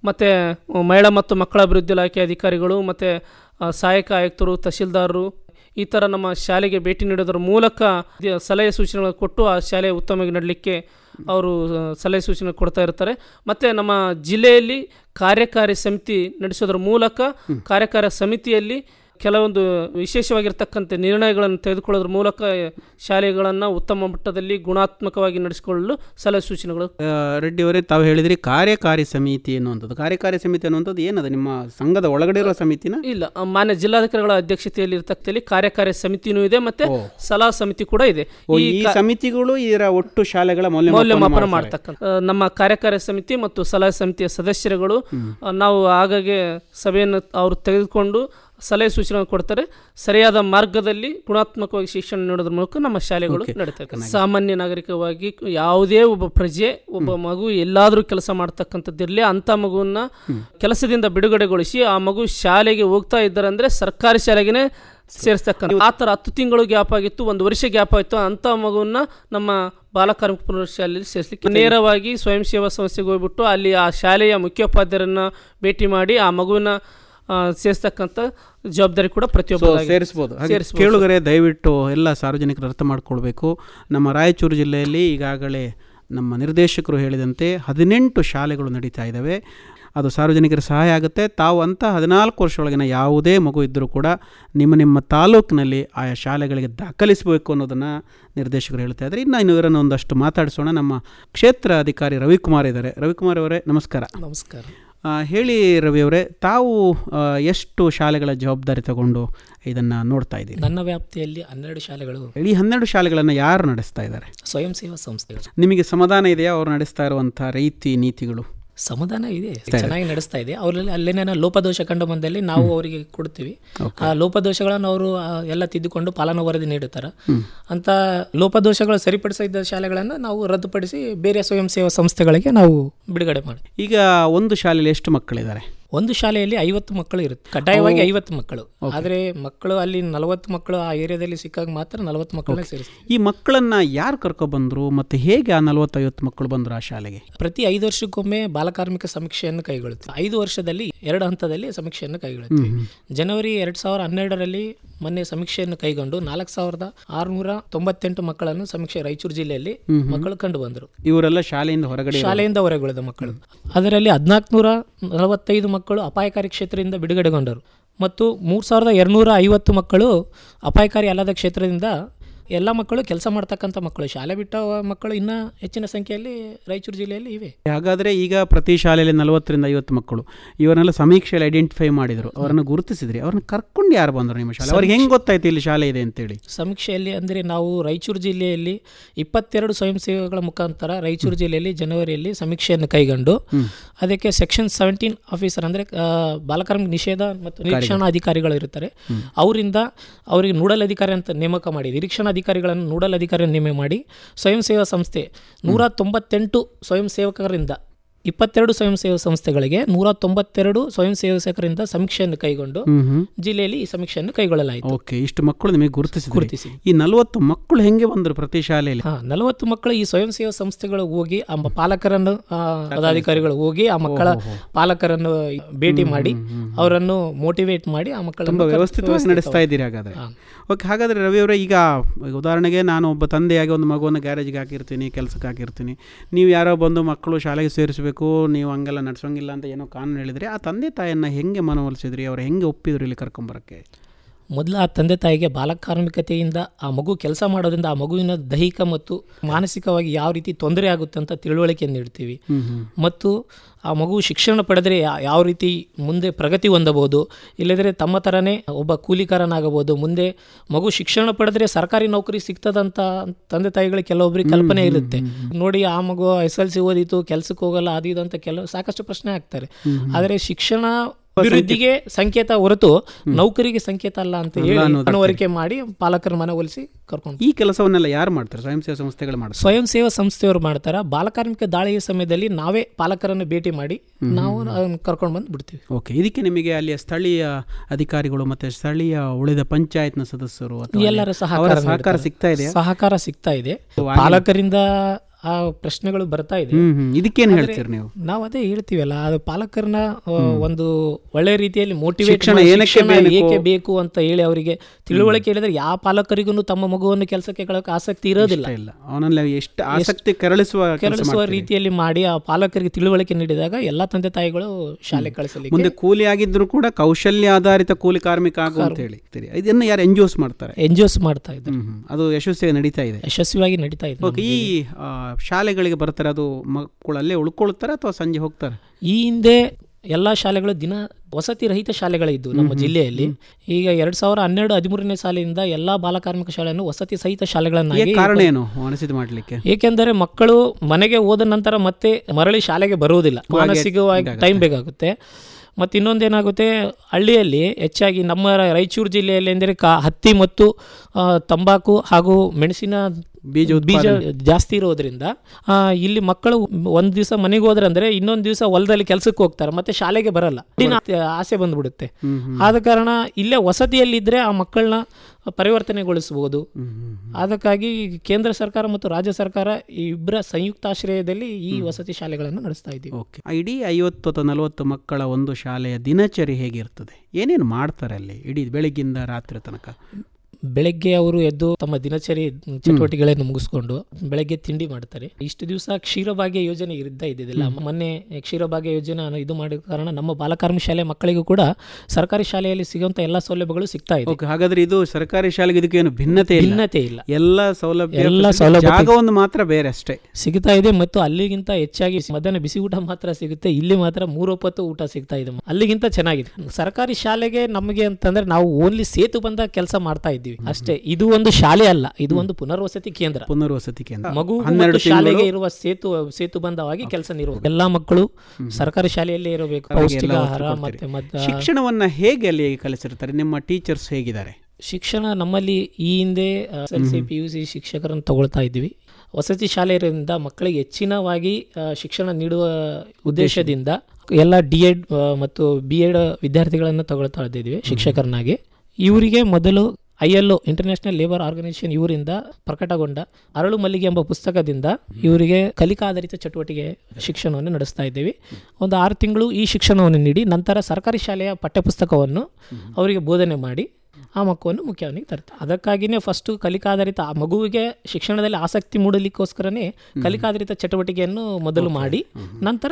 ಮತ್ತು ಮಹಿಳಾ ಮತ್ತು ಮಕ್ಕಳ ಅಭಿವೃದ್ಧಿ ಇಲಾಖೆ ಅಧಿಕಾರಿಗಳು ಮತ್ತು ಸಹಾಯಕ ಆಯುಕ್ತರು ತಹಶೀಲ್ದಾರರು ಈ ಥರ ನಮ್ಮ ಶಾಲೆಗೆ ಭೇಟಿ ನೀಡೋದ್ರ ಮೂಲಕ ದ- ಸಲಹೆ ಸೂಚನೆಗಳನ್ನು ಕೊಟ್ಟು ಆ ಶಾಲೆ ಉತ್ತಮವಾಗಿ ನಡಲಿಕ್ಕೆ ಅವರು ಆ, ಸಲಹೆ ಸೂಚನೆ ಕೊಡ್ತಾ ಇರ್ತಾರೆ ಮತ್ತು ನಮ್ಮ ಜಿಲ್ಲೆಯಲ್ಲಿ ಕಾರ್ಯಕಾರಿ ಸಮಿತಿ ನಡೆಸೋದ್ರ ಮೂಲಕ ಕಾರ್ಯಕಾರಿ ಸಮಿತಿಯಲ್ಲಿ ಕೆಲವೊಂದು ವಿಶೇಷವಾಗಿರ್ತಕ್ಕಂಥ ನಿರ್ಣಯಗಳನ್ನು ತೆಗೆದುಕೊಳ್ಳೋದ್ರ ಮೂಲಕ ಶಾಲೆಗಳನ್ನು ಉತ್ತಮ ಮಟ್ಟದಲ್ಲಿ ಗುಣಾತ್ಮಕವಾಗಿ ನಡೆಸಿಕೊಳ್ಳಲು ಸಲಹೆ ಸೂಚನೆಗಳು ಆ, ರೆಡ್ಡಿ ಅವರೇ ತಾವು ಹೇಳಿದ್ರಿ ಕಾರ್ಯಕಾರಿ ಸಮಿತಿ ಅನ್ನುವಂಥದ್ದು ಕಾರ್ಯಕಾರಿ ಸಮಿತಿ ಅನ್ನುವಂಥದ್ದು ಏನದು ನಿಮ್ಮ ಸಂಘದ ಒಳಗಡೆ ಇರುವ ಸಮಿತಿನ ಇಲ್ಲ ಆ, ಮಾನ್ಯ ಜಿಲ್ಲಾಧಿಕಾರಿಗಳ ಅಧ್ಯಕ್ಷತೆಯಲ್ಲಿ ಇರ್ತಕ್ಕಂಥ ಕಾರ್ಯಕಾರಿ ಸಮಿತಿನೂ ಇದೆ ಮತ್ತೆ ಸಲಹಾ ಸಮಿತಿ ಕೂಡ ಇದೆ ಓ, ಈ ಈ ಕಾ- ಸಮಿತಿಗಳು ಇದರ ಒಟ್ಟು ಶಾಲೆಗಳ ಮೌಲ್ಯಮಾಪನ ಮೌಲ್ಯಮಾಪನ ಮಾಡ್ತಾರೆ. ಮಾಡ್ತಕ್ಕಂಥ ಆ, ನಮ್ಮ ಕಾರ್ಯಕಾರಿ ಸಮಿತಿ ಮತ್ತು ಸಲಹಾ ಸಮಿತಿಯ ಸದಸ್ಯರುಗಳು ಆ, ನಾವು ಆಗಾಗ್ಗೆ ಸಭೆಯನ್ನು ಅವರು ತೆಗೆದುಕೊಂಡು ಸಲಹೆ ಸೂಚನೆ ಕೊಡ್ತಾರೆ ಸರಿಯಾದ ಮಾರ್ಗದಲ್ಲಿ ಗುಣಾತ್ಮಕವಾಗಿ ಶಿಕ್ಷಣ ನೀಡೋದ್ರ ಮೂಲಕ ನಮ್ಮ ಶಾಲೆಗಳು ನಡೀತವೆ ಸಾಮಾನ್ಯ ನಾಗರಿಕವಾಗಿ ಯಾವುದೇ ಒಬ್ಬ ಪ್ರಜೆ ಒಬ್ಬ ಮಗು ಎಲ್ಲಾದರೂ ಕೆಲಸ ಮಾಡ್ತಕ್ಕಂಥದ್ದಿರಲಿ ಅಂಥ ಮಗುವನ್ನ ಕೆಲಸದಿಂದ ಬಿಡುಗಡೆಗೊಳಿಸಿ ಆ ಮಗು ಶಾಲೆಗೆ ಹೋಗ್ತಾ ಇದ್ದಾರೆ ಅಂದ್ರೆ ಸರ್ಕಾರಿ ಶಾಲೆಗೆ ಸೇರಿಸ್ತಕ್ಕಂಥ ಆ ಥರ ಹತ್ತು ತಿಂಗಳು ಗ್ಯಾಪ್ ಆಗಿತ್ತು ಒಂದು ವರ್ಷ ಗ್ಯಾಪ್ ಆಯಿತು ಅಂಥ ಮಗುವನ್ನ ನಮ್ಮ ಬಾಲಕಾರ್ಮಿಕ ಪುನರ್ ಶಾಲೆಯಲ್ಲಿ ಸೇರಿಸಲಿಕ್ಕೆ ನೇರವಾಗಿ ಸ್ವಯಂ ಸೇವಾ ಸಂಸ್ಥೆಗೆ ಹೋಗ್ಬಿಟ್ಟು ಅಲ್ಲಿ ಆ ಶಾಲೆಯ ಮುಖ್ಯೋಪಾಧ್ಯಾಯರನ್ನ ಭೇಟಿ ಮಾಡಿ ಆ ಮಗುವಿನ ಆ, ಸೇರಿಸ್ತಕ್ಕಂಥ ಜವಾಬ್ದಾರಿ ಕೂಡ ಸೊ ಪ್ರತಿಯೊಬ್ಬ ಸೇರಿಸ್ಬೋದು ಹಾಗೆ ಸೇರಿಸ್ಬೋದು. ಕೇಳುಗರೆ ದಯವಿಟ್ಟು ಎಲ್ಲ ಸಾರ್ವಜನಿಕರು ಅರ್ಥ ಮಾಡ್ಕೊಳ್ಬೇಕು ನಮ್ಮ ರಾಯಚೂರು ಜಿಲ್ಲೆಯಲ್ಲಿ ಈಗಾಗಲೇ ನಮ್ಮ ನಿರ್ದೇಶಕರು ಹೇಳಿದಂತೆ ಹದಿನೆಂಟು ಶಾಲೆಗಳು ನಡೀತಾ ಇದ್ದಾವೆ ಅದು ಸಾರ್ವಜನಿಕರ ಸಹಾಯ ಆಗುತ್ತೆ ತಾವು ಅಂತ ಹದಿನಾಲ್ಕು ವರ್ಷದೊಳಗಿನ ಯಾವುದೇ ಮಗು ಇದ್ದರೂ ಕೂಡ ನಿಮ್ಮ ನಿಮ್ಮ ತಾಲೂಕಿನಲ್ಲಿ ಆಯಾ ಶಾಲೆಗಳಿಗೆ ದಾಖಲಿಸಬೇಕು ಅನ್ನೋದನ್ನು ನಿರ್ದೇಶಕರು ಹೇಳ್ತಾ ಇದ್ದಾರೆ ಇನ್ನು ಇನ್ನು ಇವರನ್ನು ಒಂದಷ್ಟು ಮಾತಾಡಿಸೋಣ ನಮ್ಮ ಕ್ಷೇತ್ರ ಅಧಿಕಾರಿ ರವಿಕುಮಾರ್ ಇದ್ದಾರೆ ರವಿಕುಮಾರ್ ಅವರೇ ನಮಸ್ಕಾರ ನಮಸ್ಕಾರ ಆ, ಹೇಳಿ ರವಿ ಅವರೇ ತಾವು ಆ, ಎಷ್ಟು ಶಾಲೆಗಳ ಜವಾಬ್ದಾರಿ ತಗೊಂಡು ಇದನ್ನು ನೋಡ್ತಾ ಇದ್ದೀರಿ ನನ್ನ ವ್ಯಾಪ್ತಿಯಲ್ಲಿ ಹನ್ನೆರಡು ಶಾಲೆಗಳು ಈ ಹನ್ನೆರಡು ಶಾಲೆಗಳನ್ನು ಯಾರು ನಡೆಸ್ತಾ ಇದ್ದಾರೆ ಸ್ವಯಂ ಸೇವಾ ಸಂಸ್ಥೆಗಳು ನಿಮಗೆ ಸಮಾಧಾನ ಇದೆಯಾ ಅವ್ರು ನಡೆಸ್ತಾ ಇರುವಂಥ ರೀತಿ ನೀತಿಗಳು ಸಮಾಧಾನ ಇದೆ ಚೆನ್ನಾಗಿ ನಡೆಸ್ತಾ ಇದೆ ಅವರಲ್ಲಿ ಅಲ್ಲೇನೇನೋ ಲೋಪದೋಷ ಕಂಡು ಬಂದಲ್ಲಿ ನಾವು ಅವರಿಗೆ ಕೊಡ್ತೀವಿ ಆ ಲೋಪದೋಷಗಳನ್ನು ಅವರು ಆ, ಎಲ್ಲ ತಿದ್ದುಕೊಂಡು ಪಾಲನಾ ವರದಿ ನೀಡುತ್ತಾರೆ ಅಂತ ಲೋಪದೋಷಗಳು ಸರಿಪಡಿಸಿದ ಶಾಲೆಗಳನ್ನು ನಾವು ರದ್ದುಪಡಿಸಿ ಬೇರೆ ಸ್ವಯಂ ಸೇವಾ ಸಂಸ್ಥೆಗಳಿಗೆ ನಾವು ಬಿಡುಗಡೆ ಮಾಡಿ ಈಗ ಒಂದು ಶಾಲೆಯಲ್ಲಿ ಎಷ್ಟು ಮಕ್ಕಳಿದ್ದಾರೆ ಒಂದು ಶಾಲೆಯಲ್ಲಿ ಐವತ್ತು ಮಕ್ಕಳು ಇರುತ್ತೆ ಕಡ್ಡಾಯವಾಗಿ ಐವತ್ತು ಮಕ್ಕಳು ಆದರೆ ಮಕ್ಕಳು ಅಲ್ಲಿ ನಲವತ್ತು ಮಕ್ಕಳು ಆ ಏರಿಯಾದಲ್ಲಿ ಸಿಕ್ಕಾಗ ಮಾತ್ರ ನಲವತ್ತು ಮಕ್ಕಳನ್ನ ಸೇರಿಸ್ತೀವಿ ಈ ಮಕ್ಕಳನ್ನು ಯಾರು ಕರ್ಕೊಬಂದರು ಮತ್ತು ಹೇಗೆ ಆ ನಲವತ್ತೈವತ್ತು ಮಕ್ಕಳು ಬಂದರು ಆ ಶಾಲೆಗೆ ಪ್ರತಿ ಐದು ವರ್ಷಕ್ಕೊಮ್ಮೆ ಬಾಲಕಾರ್ಮಿಕ ಸಮೀಕ್ಷೆಯನ್ನು ಕೈಗೊಳ್ಳುತ್ತೆ ಐದು ವರ್ಷದಲ್ಲಿ ಎರಡು ಹಂತದಲ್ಲಿ ಸಮೀಕ್ಷೆಯನ್ನು ಕೈಗೊಳ್ಳುತ್ತೀವಿ ಜನವರಿ ಎರಡ್ ಸಾವಿರ ಹನ್ನೆರಡರಲ್ಲಿ ಮೊನ್ನೆ ಸಮೀಕ್ಷೆಯನ್ನು ಕೈಗೊಂಡು ನಾಲ್ಕು ಸಾವಿರದ ಆರುನೂರ ತೊಂಬತ್ತೆಂಟು ಮಕ್ಕಳನ್ನು ಸಮೀಕ್ಷೆ ರಾಯಚೂರು ಜಿಲ್ಲೆಯಲ್ಲಿ ಮಕ್ಕಳು ಕಂಡು ಬಂದರು ಇವರೆಲ್ಲ ಶಾಲೆಯಿಂದ ಹೊರಗಡೆ ಶಾಲೆಯಿಂದ ಹೊರಗುಳಿದ ಮಕ್ಕಳು ಅದರಲ್ಲಿ ಹದಿನಾಲ್ಕುನೂರ ನಲವತ್ತೈದು ಮಕ್ಕಳು ಅಪಾಯಕಾರಿ ಕ್ಷೇತ್ರದಿಂದ ಬಿಡುಗಡೆಗೊಂಡರು ಮತ್ತು ಮೂರು ಸಾವಿರದ ಎರಡುನೂರ ಐವತ್ತು ಮಕ್ಕಳು ಅಪಾಯಕಾರಿ ಅಲ್ಲದ ಕ್ಷೇತ್ರದಿಂದ ಎಲ್ಲ ಮಕ್ಕಳು ಕೆಲಸ ಮಾಡ್ತಕ್ಕಂಥ ಮಕ್ಕಳು ಶಾಲೆ ಬಿಟ್ಟ ಮಕ್ಕಳು ಇನ್ನೂ ಹೆಚ್ಚಿನ ಸಂಖ್ಯೆಯಲ್ಲಿ ರಾಯಚೂರು ಜಿಲ್ಲೆಯಲ್ಲಿ ಇವೆ ಹಾಗಾದರೆ ಈಗ ಪ್ರತಿ ಶಾಲೆಯಲ್ಲಿ ನಲವತ್ತರಿಂದ ಐವತ್ತು ಮಕ್ಕಳು ಇವರನ್ನೆಲ್ಲ ಸಮೀಕ್ಷೆಯಲ್ಲಿ ಐಡೆಂಟಿಫೈ ಮಾಡಿದರು ಅವರನ್ನು ಗುರುತಿಸಿದ್ರಿ ಅವ್ರನ್ನ ಕರ್ಕೊಂಡು ಯಾರು ಬಂದರು ನಿಮ್ಮ ಶಾಲೆ ಅವ್ರಿಗೆ ಹೆಂಗೆ ಗೊತ್ತಾಯ್ತು ಇಲ್ಲಿ ಶಾಲೆ ಇದೆ ಅಂತೇಳಿ ಸಮೀಕ್ಷೆಯಲ್ಲಿ ಅಂದರೆ ನಾವು ರಾಯಚೂರು ಜಿಲ್ಲೆಯಲ್ಲಿ ಇಪ್ಪತ್ತೆರಡು ಸ್ವಯಂ ಸೇವೆಗಳ ಮುಖಾಂತರ ರಾಯಚೂರು ಜಿಲ್ಲೆಯಲ್ಲಿ ಜನವರಿಯಲ್ಲಿ ಸಮೀಕ್ಷೆಯನ್ನು ಕೈಗೊಂಡು ಅದಕ್ಕೆ ಸೆಕ್ಷನ್ ಸೆವೆಂಟೀನ್ ಆಫೀಸರ್ ಅಂದರೆ ಬಾಲಕಾರ್ಮಿಕ ನಿಷೇಧ ಮತ್ತು ನಿರೀಕ್ಷಣಾ ಅಧಿಕಾರಿಗಳು ಇರುತ್ತಾರೆ ಅವರಿಂದ ಅವರಿಗೆ ನೋಡಲ್ ಅಧಿಕಾರಿ ಅಂತ ನೇಮಕ ಮಾಡಿ ನಿರೀಕ್ಷಣಾ ಅಧಿಕಾರಿಗಳನ್ನು ನೋಡಲ್ ಅಧಿಕಾರಿ ನೇಮಕ ಮಾಡಿ ಸ್ವಯಂ ಸೇವಾ ಸಂಸ್ಥೆ ನೂರ ತೊಂಬತ್ತೆಂಟು ಸ್ವಯಂ ಸೇವಕರಿಂದ ಇಪ್ಪತ್ತೆರಡು ಸ್ವಯಂ ಸೇವಾ ಸಂಸ್ಥೆಗಳಿಗೆ ನೂರ ತೊಂಬತ್ತೆರಡು ಸ್ವಯಂ ಸೇವಕರಿಂದ ಸಮೀಕ್ಷೆಯನ್ನು ಕೈಗೊಂಡು ಹ್ಞೂ ಹ್ಞೂ ಜಿಲ್ಲೆಯಲ್ಲಿ ಈ ಸಮೀಕ್ಷೆಯನ್ನು ಕೈಗೊಳ್ಳಲಾಯಿತು ಓಕೆ ಇಷ್ಟು ಮಕ್ಕಳು ನಿಮಗೆ ಗುರುತಿಸಿದ್ರಿ ಗುರುತಿಸಿ. ಈ ನಲವತ್ತು ಮಕ್ಕಳು ಹೆಂಗೆ ಬಂದರು ಪ್ರತಿ ಶಾಲೆಯಲ್ಲಿ ಹಾ ನಲವತ್ತು ಮಕ್ಕಳು ಈ ಸ್ವಯಂ ಸೇವಾ ಸಂಸ್ಥೆಗಳು ಹೋಗಿ ಆ ಮ- ಪಾಲಕರನ್ನು ಆ, ಪದಾಧಿಕಾರಿಗಳು ಹೋಗಿ ಆ ಮಕ್ಕಳ ಪಾಲಕರನ್ನು ಭೇಟಿ ಮಾಡಿ ಅವರನ್ನು ಮೋಟಿವೇಟ್ ಮಾಡಿ ಆ ಮಕ್ಕಳನ್ನು ತುಂಬ ಕರ್- ವ್ಯವಸ್ಥಿತವಾಗಿ ನಡೆಸ್ತಾ ಇದ್ದೀರಿ ಹಾಗಾದರೆ ಹಾ. ಓಕೆ ಹಾಗಾದರೆ ರವಿ ಅವರೇ ಈಗ ಈಗ ಉದಾಹರಣೆಗೆ ನಾನು ಒಬ್ಬ ತಂದೆಯಾಗಿ ಒಂದು ಮಗುವನ್ನು ಗ್ಯಾರೇಜ್ಗೆ ಹಾಕಿರ್ತೀನಿ ಕೆಲಸಕ್ಕೆ ಹಾಕಿರ್ತೀನಿ ನೀವು ಯಾರೋ ಬಂದು ಮಕ್ಕಳು ಶಾಲೆಗೆ ಸೇರಿಸಬೇಕು ನೀವು ಹಂಗೆಲ್ಲ ನಡೆಸೋಂಗಿಲ್ಲ ಅಂತ ಏನೋ ಕಾನೂನು ಹೇಳಿದ್ರಿ ಆ ತಂದೆ ತಾಯಿಯನ್ನು ಹೆಂಗೆ ಮನವೊಲಿಸಿದ್ರಿ ಅವ್ರು ಹೆಂಗೆ ಒಪ್ಪಿದ್ರು ಇಲ್ಲಿ ಕರ್ಕೊಂಬರಕ್ಕೆ ಮೊದಲು ಆ ತಂದೆ ತಾಯಿಗೆ ಬಾಲಕಾರ್ಮಿಕತೆಯಿಂದ ಆ ಮಗು ಕೆಲಸ ಮಾಡೋದ್ರಿಂದ ಆ ಮಗುವಿನ ದೈಹಿಕ ಮತ್ತು ಮಾನಸಿಕವಾಗಿ ಯಾವ ರೀತಿ ತೊಂದರೆ ಆಗುತ್ತೆ ಅಂತ ತಿಳುವಳಿಕೆಯನ್ನು ನೀಡ್ತೀವಿ ಮತ್ತು ಆ ಮಗು ಶಿಕ್ಷಣ ಪಡೆದರೆ ಯಾ- ಯಾವ ರೀತಿ ಮುಂದೆ ಪ್ರಗತಿ ಹೊಂದಬಹುದು ಇಲ್ಲದ್ರೆ ತಮ್ಮ ಥರನೇ ಒಬ್ಬ ಕೂಲಿಕಾರನಾಗಬಹುದು ಮುಂದೆ ಮಗು ಶಿಕ್ಷಣ ಪಡೆದ್ರೆ ಸರ್ಕಾರಿ ನೌಕರಿ ಸಿಗ್ತದಂತ ತಂದೆ ತಾಯಿಗಳಿಗೆ ಕೆಲವೊಬ್ಬರಿಗೆ ಕಲ್ಪನೆ ಇರುತ್ತೆ ನೋಡಿ ಆ ಮಗು ಎಸ್ ಎಲ್ ಸಿ ಓದಿತು ಕೆಲ್ಸಕ್ಕೆ ಹೋಗಲ್ಲ ಅದು ಇದು ಅಂತ ಕೆಲವು ಸಾಕಷ್ಟು ಪ್ರಶ್ನೆ ಆಗ್ತಾರೆ ಆದರೆ ಶಿಕ್ಷಣ ಅಭಿವೃದ್ಧಿಗೆ ಸಂಕೇತ ಹೊರತು ನೌಕರಿಗೆ ಸಂಕೇತ ಅಲ್ಲ ಅಂತ ಹೇಳಿ ಮನವರಿಕೆ ಮಾಡಿ ಪಾಲಕರ ಮನವೊಲಿಸಿ ಕರ್ಕೊಂಡು ಈ ಕೆಲಸವನ್ನೆಲ್ಲ ಯಾರು ಮಾಡ್ತಾರೆ ಸ್ವಯಂ ಸೇವಾ ಸಂಸ್ಥೆಗಳು ಮಾಡ್ತಾರೆ ಸ್ವಯಂ ಸೇವಾ ಸಂಸ್ಥೆಯವರು ಮಾಡ್ತಾರ ಬಾಲಕಾರ್ಮಿಕ ದಾಳಿಯ ಸಮಯದಲ್ಲಿ ನಾವೇ ಪಾಲಕರನ್ನು ಭೇಟಿ ಮಾಡಿ ನಾವು ಅದನ್ನ ಕರ್ಕೊಂಡು ಬಂದು ಬಿಡ್ತೀವಿ ಓಕೆ ಇದಕ್ಕೆ ನಿಮಗೆ ಅಲ್ಲಿಯ ಸ್ಥಳೀಯ ಅಧಿಕಾರಿಗಳು ಮತ್ತೆ ಸ್ಥಳೀಯ ಉಳಿದ ಪಂಚಾಯತ್ನ ಸದಸ್ಯರು ಅಥವಾ ಎಲ್ಲರ ಅವರ ಸಹಕಾರ ಸಹಕಾರ ನೀಡ್ತಾರೆ. ಸಿಗ್ತಾ ಇದೆಯಾ ಸಹಕಾರ ಸಿಗ್ತಾ ಇದೆ ಪಾಲಕರಿಂದ ಆ ಪ್ರಶ್ನೆಗಳು ಬರ್ತಾ ಇದೆ ಹ್ಮ್ ಹ್ಮ್ ಇದಕ್ಕೇನು ಹೇಳ್ತೀರಿ ನೀವು ನಾವು ಅದೇ ಹೇಳ್ತೀವಲ್ಲ ಅದು ಪಾಲಕರನ್ನ ಆ, ಒಂದು ಒಳ್ಳೆ ರೀತಿಯಲ್ಲಿ ಮೋಟಿವೇಟ್ ಶಿಕ್ಷಣ ಏನಕ್ಕೆ ಬೇಕು? ಏಕೆ ಬೇಕು ಅಂತ ಹೇಳಿ ಅವರಿಗೆ ತಿಳುವಳಿಕೆ ಹೇಳಿದ್ರೆ ಯಾವ ಪಾಲಕರಿಗೂ ತಮ್ಮ ಮಗುವನ್ನು ಕೆಲಸಕ್ಕೆ ಕಳಕ್ಕೆ ಆಸಕ್ತಿ ಇರೋದಿಲ್ಲ ಇಲ್ಲ ಅವನಲ್ಲಿ ಎಷ್ಟು ಆಸಕ್ತಿ ಕೆರಳಿಸುವ ಕೆಲಸ ಕೆರಳಿಸುವ ರೀತಿಯಲ್ಲಿ ಮಾಡಿ ಆ ಪಾಲಕರಿಗೆ ತಿಳುವಳಿಕೆ ನೀಡಿದಾಗ ಎಲ್ಲಾ ತಂದೆ ತಾಯಿಗಳು ಶಾಲೆ ಕಳಿಸಲಿಕ್ಕೆ ಮುಂದೆ ಕೂಲಿ ಆಗಿದ್ರು ಕೂಡ ಕೌಶಲ್ಯ ಆಧಾರಿತ ಕೂಲಿ ಕಾರ್ಮಿಕ ಆಗು ಅಂತ ಹೇಳ್ತೀರಿ ಇದನ್ನು ಯಾರು ಎನ್ಜಿಒಸ್ ಮಾಡ್ತಾರೆ ಎನ್ಜಿಒಸ್ ಮಾಡ್ತಾ ಇದ್ದಾರೆ ಹ್ಮ್ ಹ್ಮ್. ಅದು ಯಶಸ್ವಿಯಾಗಿ ನಡೀತಾ ಇದೆ ಯಶಸ್ವಿಯಾಗಿ ನಡೀತಾ ಇದೆ ಓಕೆ ಈ ಆ, ಶಾಲೆಗಳಿಗೆ ಬರ್ತಾರೆ ಅದು ಮಕ್ಕಳು ಅಲ್ಲೇ ಉಳ್ಕೊಳ್ತಾರೆ ಅಥವಾ ಸಂಜೆ ಹೋಗ್ತಾರೆ ಈ ಹಿಂದೆ ಎಲ್ಲ ಶಾಲೆಗಳು ದಿನ ವಸತಿ ರಹಿತ ಶಾಲೆಗಳಿದ್ದು ನಮ್ಮ ಜಿಲ್ಲೆಯಲ್ಲಿ ಈಗ ಎರಡ್ ಸಾವಿರ ಹನ್ನೆರಡು ಹದಿಮೂರನೇ ಸಾಲಿನಿಂದ ಎಲ್ಲಾ ಬಾಲಕಾರ್ಮಿಕ ಶಾಲೆಯನ್ನು ವಸತಿ ಸಹಿತ ಶಾಲೆಗಳನ್ನಾಗಿ ಏನ್ ಕಾರಣ ಏನು ಅನಿಸಿದ ಮಾಡ್ಲಿಕ್ಕೆ ಏಕೆಂದರೆ ಮಕ್ಕಳು ಮನೆಗೆ ಹೋದ ನಂತರ ಮತ್ತೆ ಮರಳಿ ಶಾಲೆಗೆ ಬರುವುದಿಲ್ಲ ಮಾನಸಿಕವಾಗಿ ಟೈಮ್ ಬೇಕಾಗುತ್ತೆ ಮತ್ತು ಇನ್ನೊಂದೇನಾಗುತ್ತೆ ಹಳ್ಳಿಯಲ್ಲಿ ಹೆಚ್ಚಾಗಿ ನಮ್ಮ ರಾಯಚೂರು ಜಿಲ್ಲೆಯಲ್ಲಿ ಅಂದರೆ ಕಾ ಹತ್ತಿ ಮತ್ತು ಆ, ತಂಬಾಕು ಹಾಗೂ ಮೆಣಸಿನ ಬೀಜ ಬೀಜ ಜಾಸ್ತಿ ಇರೋದ್ರಿಂದ ಆ, ಇಲ್ಲಿ ಮಕ್ಕಳು ಒಂದು ದಿವಸ ಮನೆಗೆ ಹೋದ್ರೆ ಅಂದ್ರೆ ಇನ್ನೊಂದು ದಿವಸ ಹೊಲದಲ್ಲಿ ಕೆಲಸಕ್ಕೆ ಹೋಗ್ತಾರೆ ಮತ್ತೆ ಶಾಲೆಗೆ ಬರಲ್ಲ ದಿನ ಆಸೆ ಬಂದ್ಬಿಡುತ್ತೆ ಹ್ಮ್ ಹ್ಮ್. ಆದ ಕಾರಣ ಇಲ್ಲೇ ವಸತಿಯಲ್ಲಿದ್ದರೆ ಆ ಮಕ್ಕಳನ್ನ ಪರಿವರ್ತನೆಗೊಳಿಸಬಹುದು ಹ್ಮ್ ಹ್ಮ್. ಅದಕ್ಕಾಗಿ ಕೇಂದ್ರ ಸರ್ಕಾರ ಮತ್ತು ರಾಜ್ಯ ಸರ್ಕಾರ ಈ ಇಬ್ಬರ ಸಂಯುಕ್ತಾಶ್ರಯದಲ್ಲಿ ಈ ವಸತಿ ಶಾಲೆಗಳನ್ನು ನಡೆಸ್ತಾ ಇದ್ದೀವಿ ಓಕೆ ಇಡೀ ಐವತ್ತು ಅಥವಾ ನಲವತ್ತು ಮಕ್ಕಳ ಒಂದು ಶಾಲೆಯ ದಿನಚರಿ ಹೇಗಿರ್ತದೆ ಏನೇನು ಮಾಡ್ತಾರೆ ಅಲ್ಲಿ ಇಡೀ ಬೆಳಗ್ಗಿಂದ ರಾತ್ರಿ ತನಕ ಬೆಳಗ್ಗೆ ಅವರು ಎದ್ದು ತಮ್ಮ ದಿನಚರಿ ಚಟುವಟಿಕೆಗಳನ್ನು ಮುಗಿಸ್ಕೊಂಡು ಬೆಳಗ್ಗೆ ತಿಂಡಿ ಮಾಡ್ತಾರೆ ಇಷ್ಟು ದಿವಸ ಕ್ಷೀರಭಾಗ್ಯ ಯೋಜನೆ ಇರ್ತಾ ಇದ್ದಿದ್ದಿಲ್ಲ ಮೊನ್ನೆ ಕ್ಷೀರಭಾಗ್ಯ ಯೋಜನೆ ಅನ್ನೋ ಇದು ಮಾಡಿದ ಕಾರಣ ನಮ್ಮ ಬಾಲಕಾರ್ಮಿಕ ಶಾಲೆ ಮಕ್ಕಳಿಗೂ ಕೂಡ ಸರ್ಕಾರಿ ಶಾಲೆಯಲ್ಲಿ ಸಿಗುವಂತ ಎಲ್ಲ ಸೌಲಭ್ಯಗಳು ಸಿಗ್ತಾ ಇದೆ ಓಕೆ ಹಾಗಾದ್ರೆ ಇದು ಸರ್ಕಾರಿ ಶಾಲೆಗೆ ಇದಕ್ಕೇನು ಭಿನ್ನತೆ ಇಲ್ಲ ಭಿನ್ನತೆ ಇಲ್ಲ ಎಲ್ಲ ಸೌಲಭ್ಯ ಎಲ್ಲ facility, ಸೌಲಭ್ಯ ಜಾಗವೊಂದು ಮಾತ್ರ ಬೇರೆ ಅಷ್ಟೇ ಸಿಗ್ತಾ ಇದೆ ಮತ್ತು ಅಲ್ಲಿಗಿಂತ ಹೆಚ್ಚಾಗಿ ಮಧ್ಯಾಹ್ನ ಬಿಸಿ ಊಟ ಮಾತ್ರ ಸಿಗುತ್ತೆ ಇಲ್ಲಿ ಮಾತ್ರ ಮೂರೊಪ್ಪತ್ತು ಊಟ ಸಿಗ್ತಾ ಇದೆ ಅಲ್ಲಿಗಿಂತ ಚೆನ್ನಾಗಿದೆ ಸರ್ಕಾರಿ ಶಾಲೆಗೆ ನಮಗೆ ಅಂತಂದ್ರೆ ನಾವು ಓನ್ಲಿ ಸೇತು ಬಂದ ಕೆಲಸ ಮಾಡ್ತಾ ಇದ್ದೀವಿ ಅಷ್ಟೇ ಇದು ಒಂದು ಶಾಲೆ ಅಲ್ಲ ಇದು ಒಂದು ಪುನರ್ವಸತಿ ಕೇಂದ್ರ ಪುನರ್ವಸತಿ ಕೇಂದ್ರ ಮಗು ಹನ್ನೆರಡು ಶಾಲೆಗೆ ಇರುವ ಸೇತು ಸೇತು ಬಂಧವಾಗಿ ಕೆಲಸ ನಿರ್ವಹ ಎಲ್ಲಾ ಮಕ್ಕಳು ಸರ್ಕಾರಿ ಶಾಲೆಯಲ್ಲೇ ಇರಬೇಕು ಪೌಷ್ಟಿಕ ಆಹಾರ ಮತ್ತೆ ಮದ್ದ ಶಿಕ್ಷಣವನ್ನ ಹೇಗೆ ಅಲ್ಲಿ ಕಲಿಸಿರ್ತಾರೆ ನಿಮ್ಮ ಟೀಚರ್ಸ್ ಹೇಗಿದ್ದಾರೆ ಶಿಕ್ಷಣ ನಮ್ಮಲ್ಲಿ ಈ ಹಿಂದೆ S L C P U C ಶಿಕ್ಷಕರನ್ನು ತಗೊಳ್ತಾ ಇದ್ದೀವಿ ವಸತಿ ಶಾಲೆಯಿಂದ ಮಕ್ಕಳಿಗೆ ಹೆಚ್ಚಿನವಾಗಿ ಆ, ಶಿಕ್ಷಣ ನೀಡುವ ಉದ್ದೇಶದಿಂದ ಎಲ್ಲ ಡಿ ಎಡ್ ಮತ್ತು ಬಿ ಎಡ್ ವಿದ್ಯಾರ್ಥಿಗಳನ್ನು ತಗೊಳ್ತಾ ಇದ್ದೀವಿ ಶಿಕ್ಷಕರನ್ನಾಗಿ ಇವರಿಗೆ ಮೊದಲು I L O international labour organisation ಇವರಿಂದ ಪ್ರಕಟಗೊಂಡ ಅರಳು ಮಲ್ಲಿಗೆ ಎಂಬ ಪುಸ್ತಕದಿಂದ ಇವರಿಗೆ ಕಲಿಕಾಧಾರಿತ ಚಟುವಟಿಕೆ ಶಿಕ್ಷಣವನ್ನು ನಡೆಸ್ತಾ ಇದ್ದೀವಿ ಒಂದು ಆರು ತಿಂಗಳು ಈ ಶಿಕ್ಷಣವನ್ನು ನೀಡಿ ನಂತರ ಸರ್ಕಾರಿ ಶಾಲೆಯ ಪಠ್ಯಪುಸ್ತಕವನ್ನು ಅವರಿಗೆ ಬೋಧನೆ ಮಾಡಿ ಆ ಮಕ್ಕಳನ್ನು ಮುಖ್ಯವಾನಿಗೆ ತರ್ತಾರೆ ಅದಕ್ಕಾಗಿಯೇ ಫಸ್ಟು ಕಲಿಕಾಧಾರಿತ ಆ ಮಗುವಿಗೆ ಶಿಕ್ಷಣದಲ್ಲಿ ಆಸಕ್ತಿ ಮೂಡಲಿಕ್ಕೋಸ್ಕರನೇ ಕಲಿಕಾಧಾರಿತ ಚಟುವಟಿಕೆಯನ್ನು ಮೊದಲು ಮಾಡಿ ನಂತರ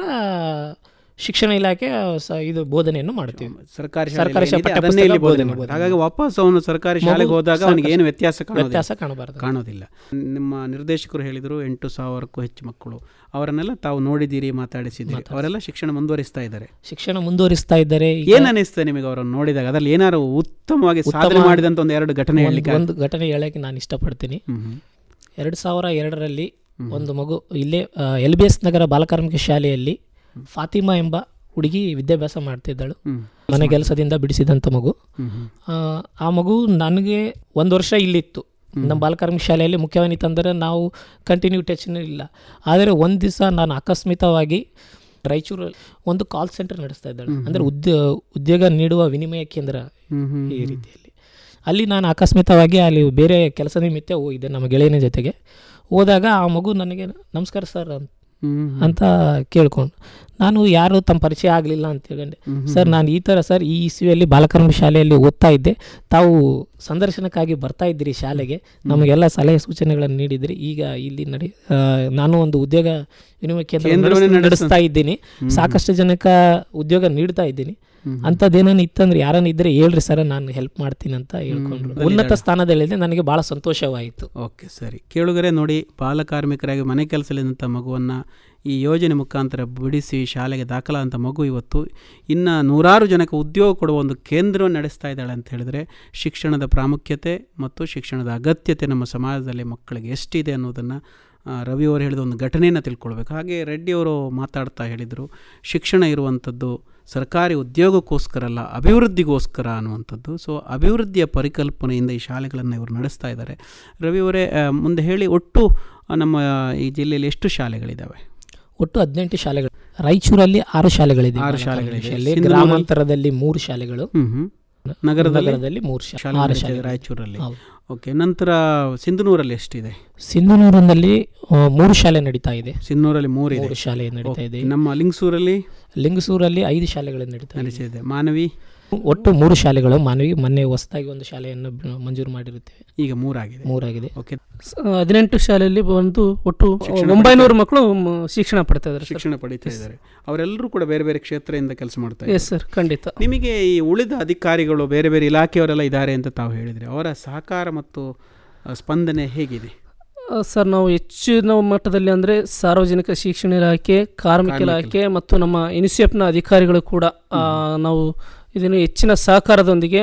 ಶಿಕ್ಷಣ ಇಲಾಖೆ ಸ- ಇದು ಬೋಧನೆಯನ್ನು ಮಾಡ್ತೀವಿ ಸರ್ಕಾರಿ ಸರ್ಕಾರಿ ಶಾಲೆ ಶಾಲೆ ಅದನ್ನೇ ಇಲ್ಲಿ ಪಠ್ಯಪುಸ್ತಕ ಬೋಧನೆ ಬೋಧನೆ ಮಾಡ್ತಾರೆ. ಹಾಗಾಗಿ ವಾಪಸ್ ಅವನು ಸರ್ಕಾರಿ ಶಾಲೆಗೆ ಹೋದಾಗ ಅವನಿಗೆ ಏನು ವ್ಯತ್ಯಾಸ ಕಾಣೋದಿಲ್ಲ ವ್ಯತ್ಯಾಸ ಕಾಣಬಾರದು ಕಾಣೋದಿಲ್ಲ ನಿಮ್ಮ ನಿರ್ದೇಶಕರು ಹೇಳಿದರು ಎಂಟು ಸಾವಿರಕ್ಕೂ ಹೆಚ್ಚು ಮಕ್ಕಳು ಅವರನ್ನೆಲ್ಲ ತಾವು ನೋಡಿದ್ದೀರಿ ಮಾತಾಡಿಸಿದ್ದೀರಿ ಅವರೆಲ್ಲ ಶಿಕ್ಷಣ ಮುಂದುವರಿಸ್ತಾ ಇದ್ದಾರೆ ಶಿಕ್ಷಣ ಮುಂದುವರಿಸ್ತಾ ಇದ್ದಾರೆ ಈಗ ಏನ್ ಅನಿಸ್ತದೆ ನಿಮಗೆ ಅವರನ್ನು ನೋಡಿದಾಗ ಅದ್ರಲ್ಲಿ ಏನಾದ್ರು ಉತ್ತಮವಾಗಿ ಸಾಧನೆ ಮಾಡಿದಂತ ಒಂದು ಎರಡು ಘಟನೆ ಒಂದು- ಹೇಳಲಿಕ್ಕೆ ಒಂದು ಘಟನೆ ಹೇಳಕ್ಕೆ ನಾನು ಇಷ್ಟಪಡ್ತೀನಿ ಹ್ಮ್ ಹ್ಮ್. ಎರಡು ಸಾವಿರ ಎರಡರಲ್ಲಿ ಒಂದು ಮಗು ಇಲ್ಲೇ ಎಲ್ ಬಿ ಎಸ್ ನಗರ ಬಾಲಕಾರ್ಮಿಕ ಶಾಲೆಯಲ್ಲಿ ಫಾತಿಮಾ ಎಂಬ ಹುಡುಗಿ ವಿದ್ಯಾಭ್ಯಾಸ ಮಾಡ್ತಿದ್ದಳು ಹ್ಮ್. ಮನೆ ಕೆಲಸದಿಂದ ಬಿಡಿಸಿದಂಥ ಮಗು ಹ್ಮ್ ಹ್ಮ್. ಆ, ಆ ಮಗು ನನಗೆ ಒಂದು ವರ್ಷ ಇಲ್ಲಿತ್ತು ನಮ್ಮ ಬಾಲಕಾರ್ಮಿಕ ಶಾಲೆಯಲ್ಲಿ ಮುಖ್ಯವಾನಿ ತಂದರೆ ನಾವು ಕಂಟಿನ್ಯೂ ಟಚ್ನೂ ಇಲ್ಲ ಆದರೆ ಒಂದು ದಿವಸ ನಾನು ಆಕಸ್ಮಿಕವಾಗಿ ರಾಯಚೂರಲ್ಲಿ ಒಂದು ಕಾಲ್ ಸೆಂಟರ್ ನಡೆಸ್ತಾ ಇದ್ದಾಳೆ ಅಂದರೆ ಉದ್ಯೋ ಉದ್ಯೋಗ ನೀಡುವ ವಿನಿಮಯ ಕೇಂದ್ರ ಹ್ಮ್ ಹ್ಮ್. ಈ ರೀತಿಯಲ್ಲಿ ಅಲ್ಲಿ ನಾನು ಆಕಸ್ಮಿಕವಾಗಿ ಅಲ್ಲಿ ಬೇರೆ ಕೆಲಸ ನಿಮಿತ್ತ ಹೋಗಿದ್ದೆ ನಮ್ಮ ಗೆಳೆಯನ ಜೊತೆಗೆ ಹೋದಾಗ ಆ ಮಗು ನನಗೆ ನಮಸ್ಕಾರ ಸರ್ ಅಂತ ಹ್ಮ್ ಅಂತ ಕೇಳ್ಕೊಂಡು ನಾನು ಯಾರು ತಮ್ಮ ಪರಿಚಯ ಆಗಲಿಲ್ಲ ಅಂತ ಹೇಳ್ಕೊಂಡೆ ಸರ್ ನಾನು ಈ ಥರ ಸರ್ ಈ ಇಸ್ವಿಯಲ್ಲಿ ಬಾಲಕರ್ಮ ಶಾಲೆಯಲ್ಲಿ ಓದ್ತಾ ಇದ್ದೆ ತಾವು ಸಂದರ್ಶನಕ್ಕಾಗಿ ಬರ್ತಾ ಇದ್ದೀರಿ ಶಾಲೆಗೆ ನಮಗೆಲ್ಲ ಸಲಹೆ ಸೂಚನೆಗಳನ್ನು ನೀಡಿದ್ರಿ ಈಗ ಇಲ್ಲಿ ನಡಿ ಆ, ನಾನು ಒಂದು ಉದ್ಯೋಗ ವಿನಿಮಯ ಕೇಂದ್ರ ಕೇಂದ್ರವನ್ನೇ ನಡೆಸ್- ನಡೆಸ- ನಡೆಸ್ತಾ ಇದ್ದೀನಿ ಸಾಕಷ್ಟು ಜನಕ್ಕೆ ಉದ್ಯೋಗ ನೀಡ್ತಾ ಇದ್ದೀನಿ ಅಂಥದ್ದೇನೇನು ಇತ್ತಂದ್ರೆ ಯಾರನ್ನ ಇದ್ರೆ ಹೇಳ್ರಿ ಸರ್ ನಾನು ಹೆಲ್ಪ್ ಮಾಡ್ತೀನಿ ಅಂತ ಹೇಳ್ಕೊಂಡ್ರು ಉನ್ನತ ಸ್ಥಾನದಲ್ಲಿದ್ದೆ ನನಗೆ ಭಾಳ ಸಂತೋಷವಾಯಿತು ಓಕೆ ಸರಿ ಕೇಳುಗರೆ ನೋಡಿ ಬಾಲಕಾರ್ಮಿಕರಾಗಿ ಮನೆ ಕೆಲಸಲಿದ್ದಂಥ ಮಗುವನ್ನು ಈ ಯೋಜನೆ ಮುಖಾಂತರ ಬಿಡಿಸಿ ಶಾಲೆಗೆ ದಾಖಲಾದಂಥ ಮಗು ಇವತ್ತು ಇನ್ನು ನೂರಾರು ಜನಕ್ಕೆ ಉದ್ಯೋಗ ಕೊಡುವ ಒಂದು ಕೇಂದ್ರವನ್ನು ನಡೆಸ್ತಾ ಇದ್ದಾಳೆ ಅಂತ ಹೇಳಿದರೆ ಶಿಕ್ಷಣದ ಪ್ರಾಮುಖ್ಯತೆ ಮತ್ತು ಶಿಕ್ಷಣದ ಅಗತ್ಯತೆ ನಮ್ಮ ಸಮಾಜದಲ್ಲಿ ಮಕ್ಕಳಿಗೆ ಎಷ್ಟಿದೆ ಅನ್ನೋದನ್ನು ಆ, ರವಿ ಅವರು ಹೇಳಿದ ಒಂದು ಘಟನೆಯನ್ನು ತಿಳ್ಕೊಳ್ಬೇಕು ಹಾಗೆ ರೆಡ್ಡಿಯವರು ಮಾತಾಡ್ತಾ ಹೇಳಿದರು ಶಿಕ್ಷಣ ಇರುವಂಥದ್ದು ಸರ್ಕಾರಿ ಉದ್ಯೋಗಕ್ಕೋಸ್ಕರ ಅಲ್ಲ ಅಭಿವೃದ್ಧಿಗೋಸ್ಕರ ಅನ್ನುವಂಥದ್ದು ಸೊ ಅಭಿವೃದ್ಧಿಯ ಪರಿಕಲ್ಪನೆಯಿಂದ ಈ ಶಾಲೆಗಳನ್ನು ಇವರು ನಡೆಸ್ತಾ ಇದ್ದಾರೆ ರವಿ ಅವರೇ ಆ, ಮುಂದೆ ಹೇಳಿ ಒಟ್ಟು ಆ, ನಮ್ಮ ಈ ಜಿಲ್ಲೆಯಲ್ಲಿ ಎಷ್ಟು ಶಾಲೆಗಳಿದ್ದಾವೆ ಒಟ್ಟು ಹದಿನೆಂಟು ಶಾಲೆಗಳು ರಾಯಚೂರಲ್ಲಿ ಆರು ಶಾಲೆಗಳಿದೆ ಆರು ಬಾಲಕಾರ್ಮಿಕ ಶಾಲೆಗಳಿದೆ. ಶಾಲೆ. ಸಿಂಧನೂರಲ್ಲಿ- ಗ್ರಾಮಾಂತರದಲ್ಲಿ ಮೂರು ಶಾಲೆಗಳು ಹ್ಮ್ ಹ್ಮ್ ನಗರದಲ್ಲಿ ನಗರದಲ್ಲಿ ಮೂರು ಶಾ- ಶಾಲೆ ಆರು ನಡೀತಾ ಇದೆ ಶಾಲೆ ರಾಯಚೂರಲ್ಲಿ ಹೌದು. ಓಕೆ ನಂತರ ಸಿಂಧನೂರಲ್ಲಿ ಎಷ್ಟಿದೆ ಸಿಂಧನೂರಿನಲ್ಲಿ ಆ, ಮೂರು ಶಾಲೆ ನಡೀತಾ ಇದೆ ಸಿಂಧನೂರಲ್ಲಿ ಮೂರಿದೆ ಮೂರು ಶಾಲೆ ನಡೀತಾ ಇದೆ ನಮ್ಮ ಲಿಂಗಸೂರಲ್ಲಿ ಲಿಂಗಸೂರಲ್ಲಿ ಐದು ಶಾಲೆಗಳು ನಡೀತಾ ಇದೆ ನಡೆಸಿದೆ ಮಾನವಿ ಒಟ್ಟು ಮೂರು ಶಾಲೆಗಳು ಮಾನವಿ ಮೊನ್ನೆ ಹೊಸದಾಗಿ ಒಂದು ಶಾಲೆಯನ್ನು ಬ- ಮಂಜೂರು ಮಾಡಿರುತ್ತೇವೆ ಈಗ ಮೂರಾಗಿದೆ ಮೂರಾಗಿದೆ ಓಕೆ ಸ- ಹದಿನೆಂಟು ಶಾಲೆಯಲ್ಲಿ ಒಂದು ಒಟ್ಟು ಒಂಬೈನೂರು ಮಕ್ಕಳು ಮ, ಶಿಕ್ಷಣ ಪಡ್ತಾ ಇದ್ದಾರೆ ಸರ್ ಶಿಕ್ಷಣ ಪಡಿತಾ ಇದ್ದಾರೆ ಅವರೆಲ್ಲರೂ ಕೂಡ ಬೇರೆ ಬೇರೆ ಕ್ಷೇತ್ರದಿಂದ ಕೆಲಸ ಮಾಡ್ತಾ ಇದ್ದಾರೆ ಎಸ್ ಸರ್ ಖಂಡಿತ ನಿಮಗೆ ಈ ಉಳಿದ ಅಧಿಕಾರಿಗಳು ಬೇರೆ ಬೇರೆ ಇಲಾಖೆಯವರೆಲ್ಲ ಇದ್ದಾರೆ ಅಂತ ತಾವು ಹೇಳಿದರೆ ಅವರ ಸಹಕಾರ ಮತ್ತು ಆ, ಸ್ಪಂದನೆ ಹೇಗಿದೆ ಆ, ಸರ್ ನಾವು ಹೆಚ್ಚಿನ ಮಟ್ಟದಲ್ಲಿ ಅಂದರೆ ಸಾರ್ವಜನಿಕ ಶಿಕ್ಷಣ ಇಲಾಖೆ ಕಾರ್ಮಿಕ ಇಲಾಖೆ ಮತ್ತು ನಮ್ಮ ಯುನಿಸೆಫ್ನ ಅಧಿಕಾರಿಗಳು ಕೂಡ ಆ, ನಾವು ಇದನ್ನು ಹೆಚ್ಚಿನ ಸಹಕಾರದೊಂದಿಗೆ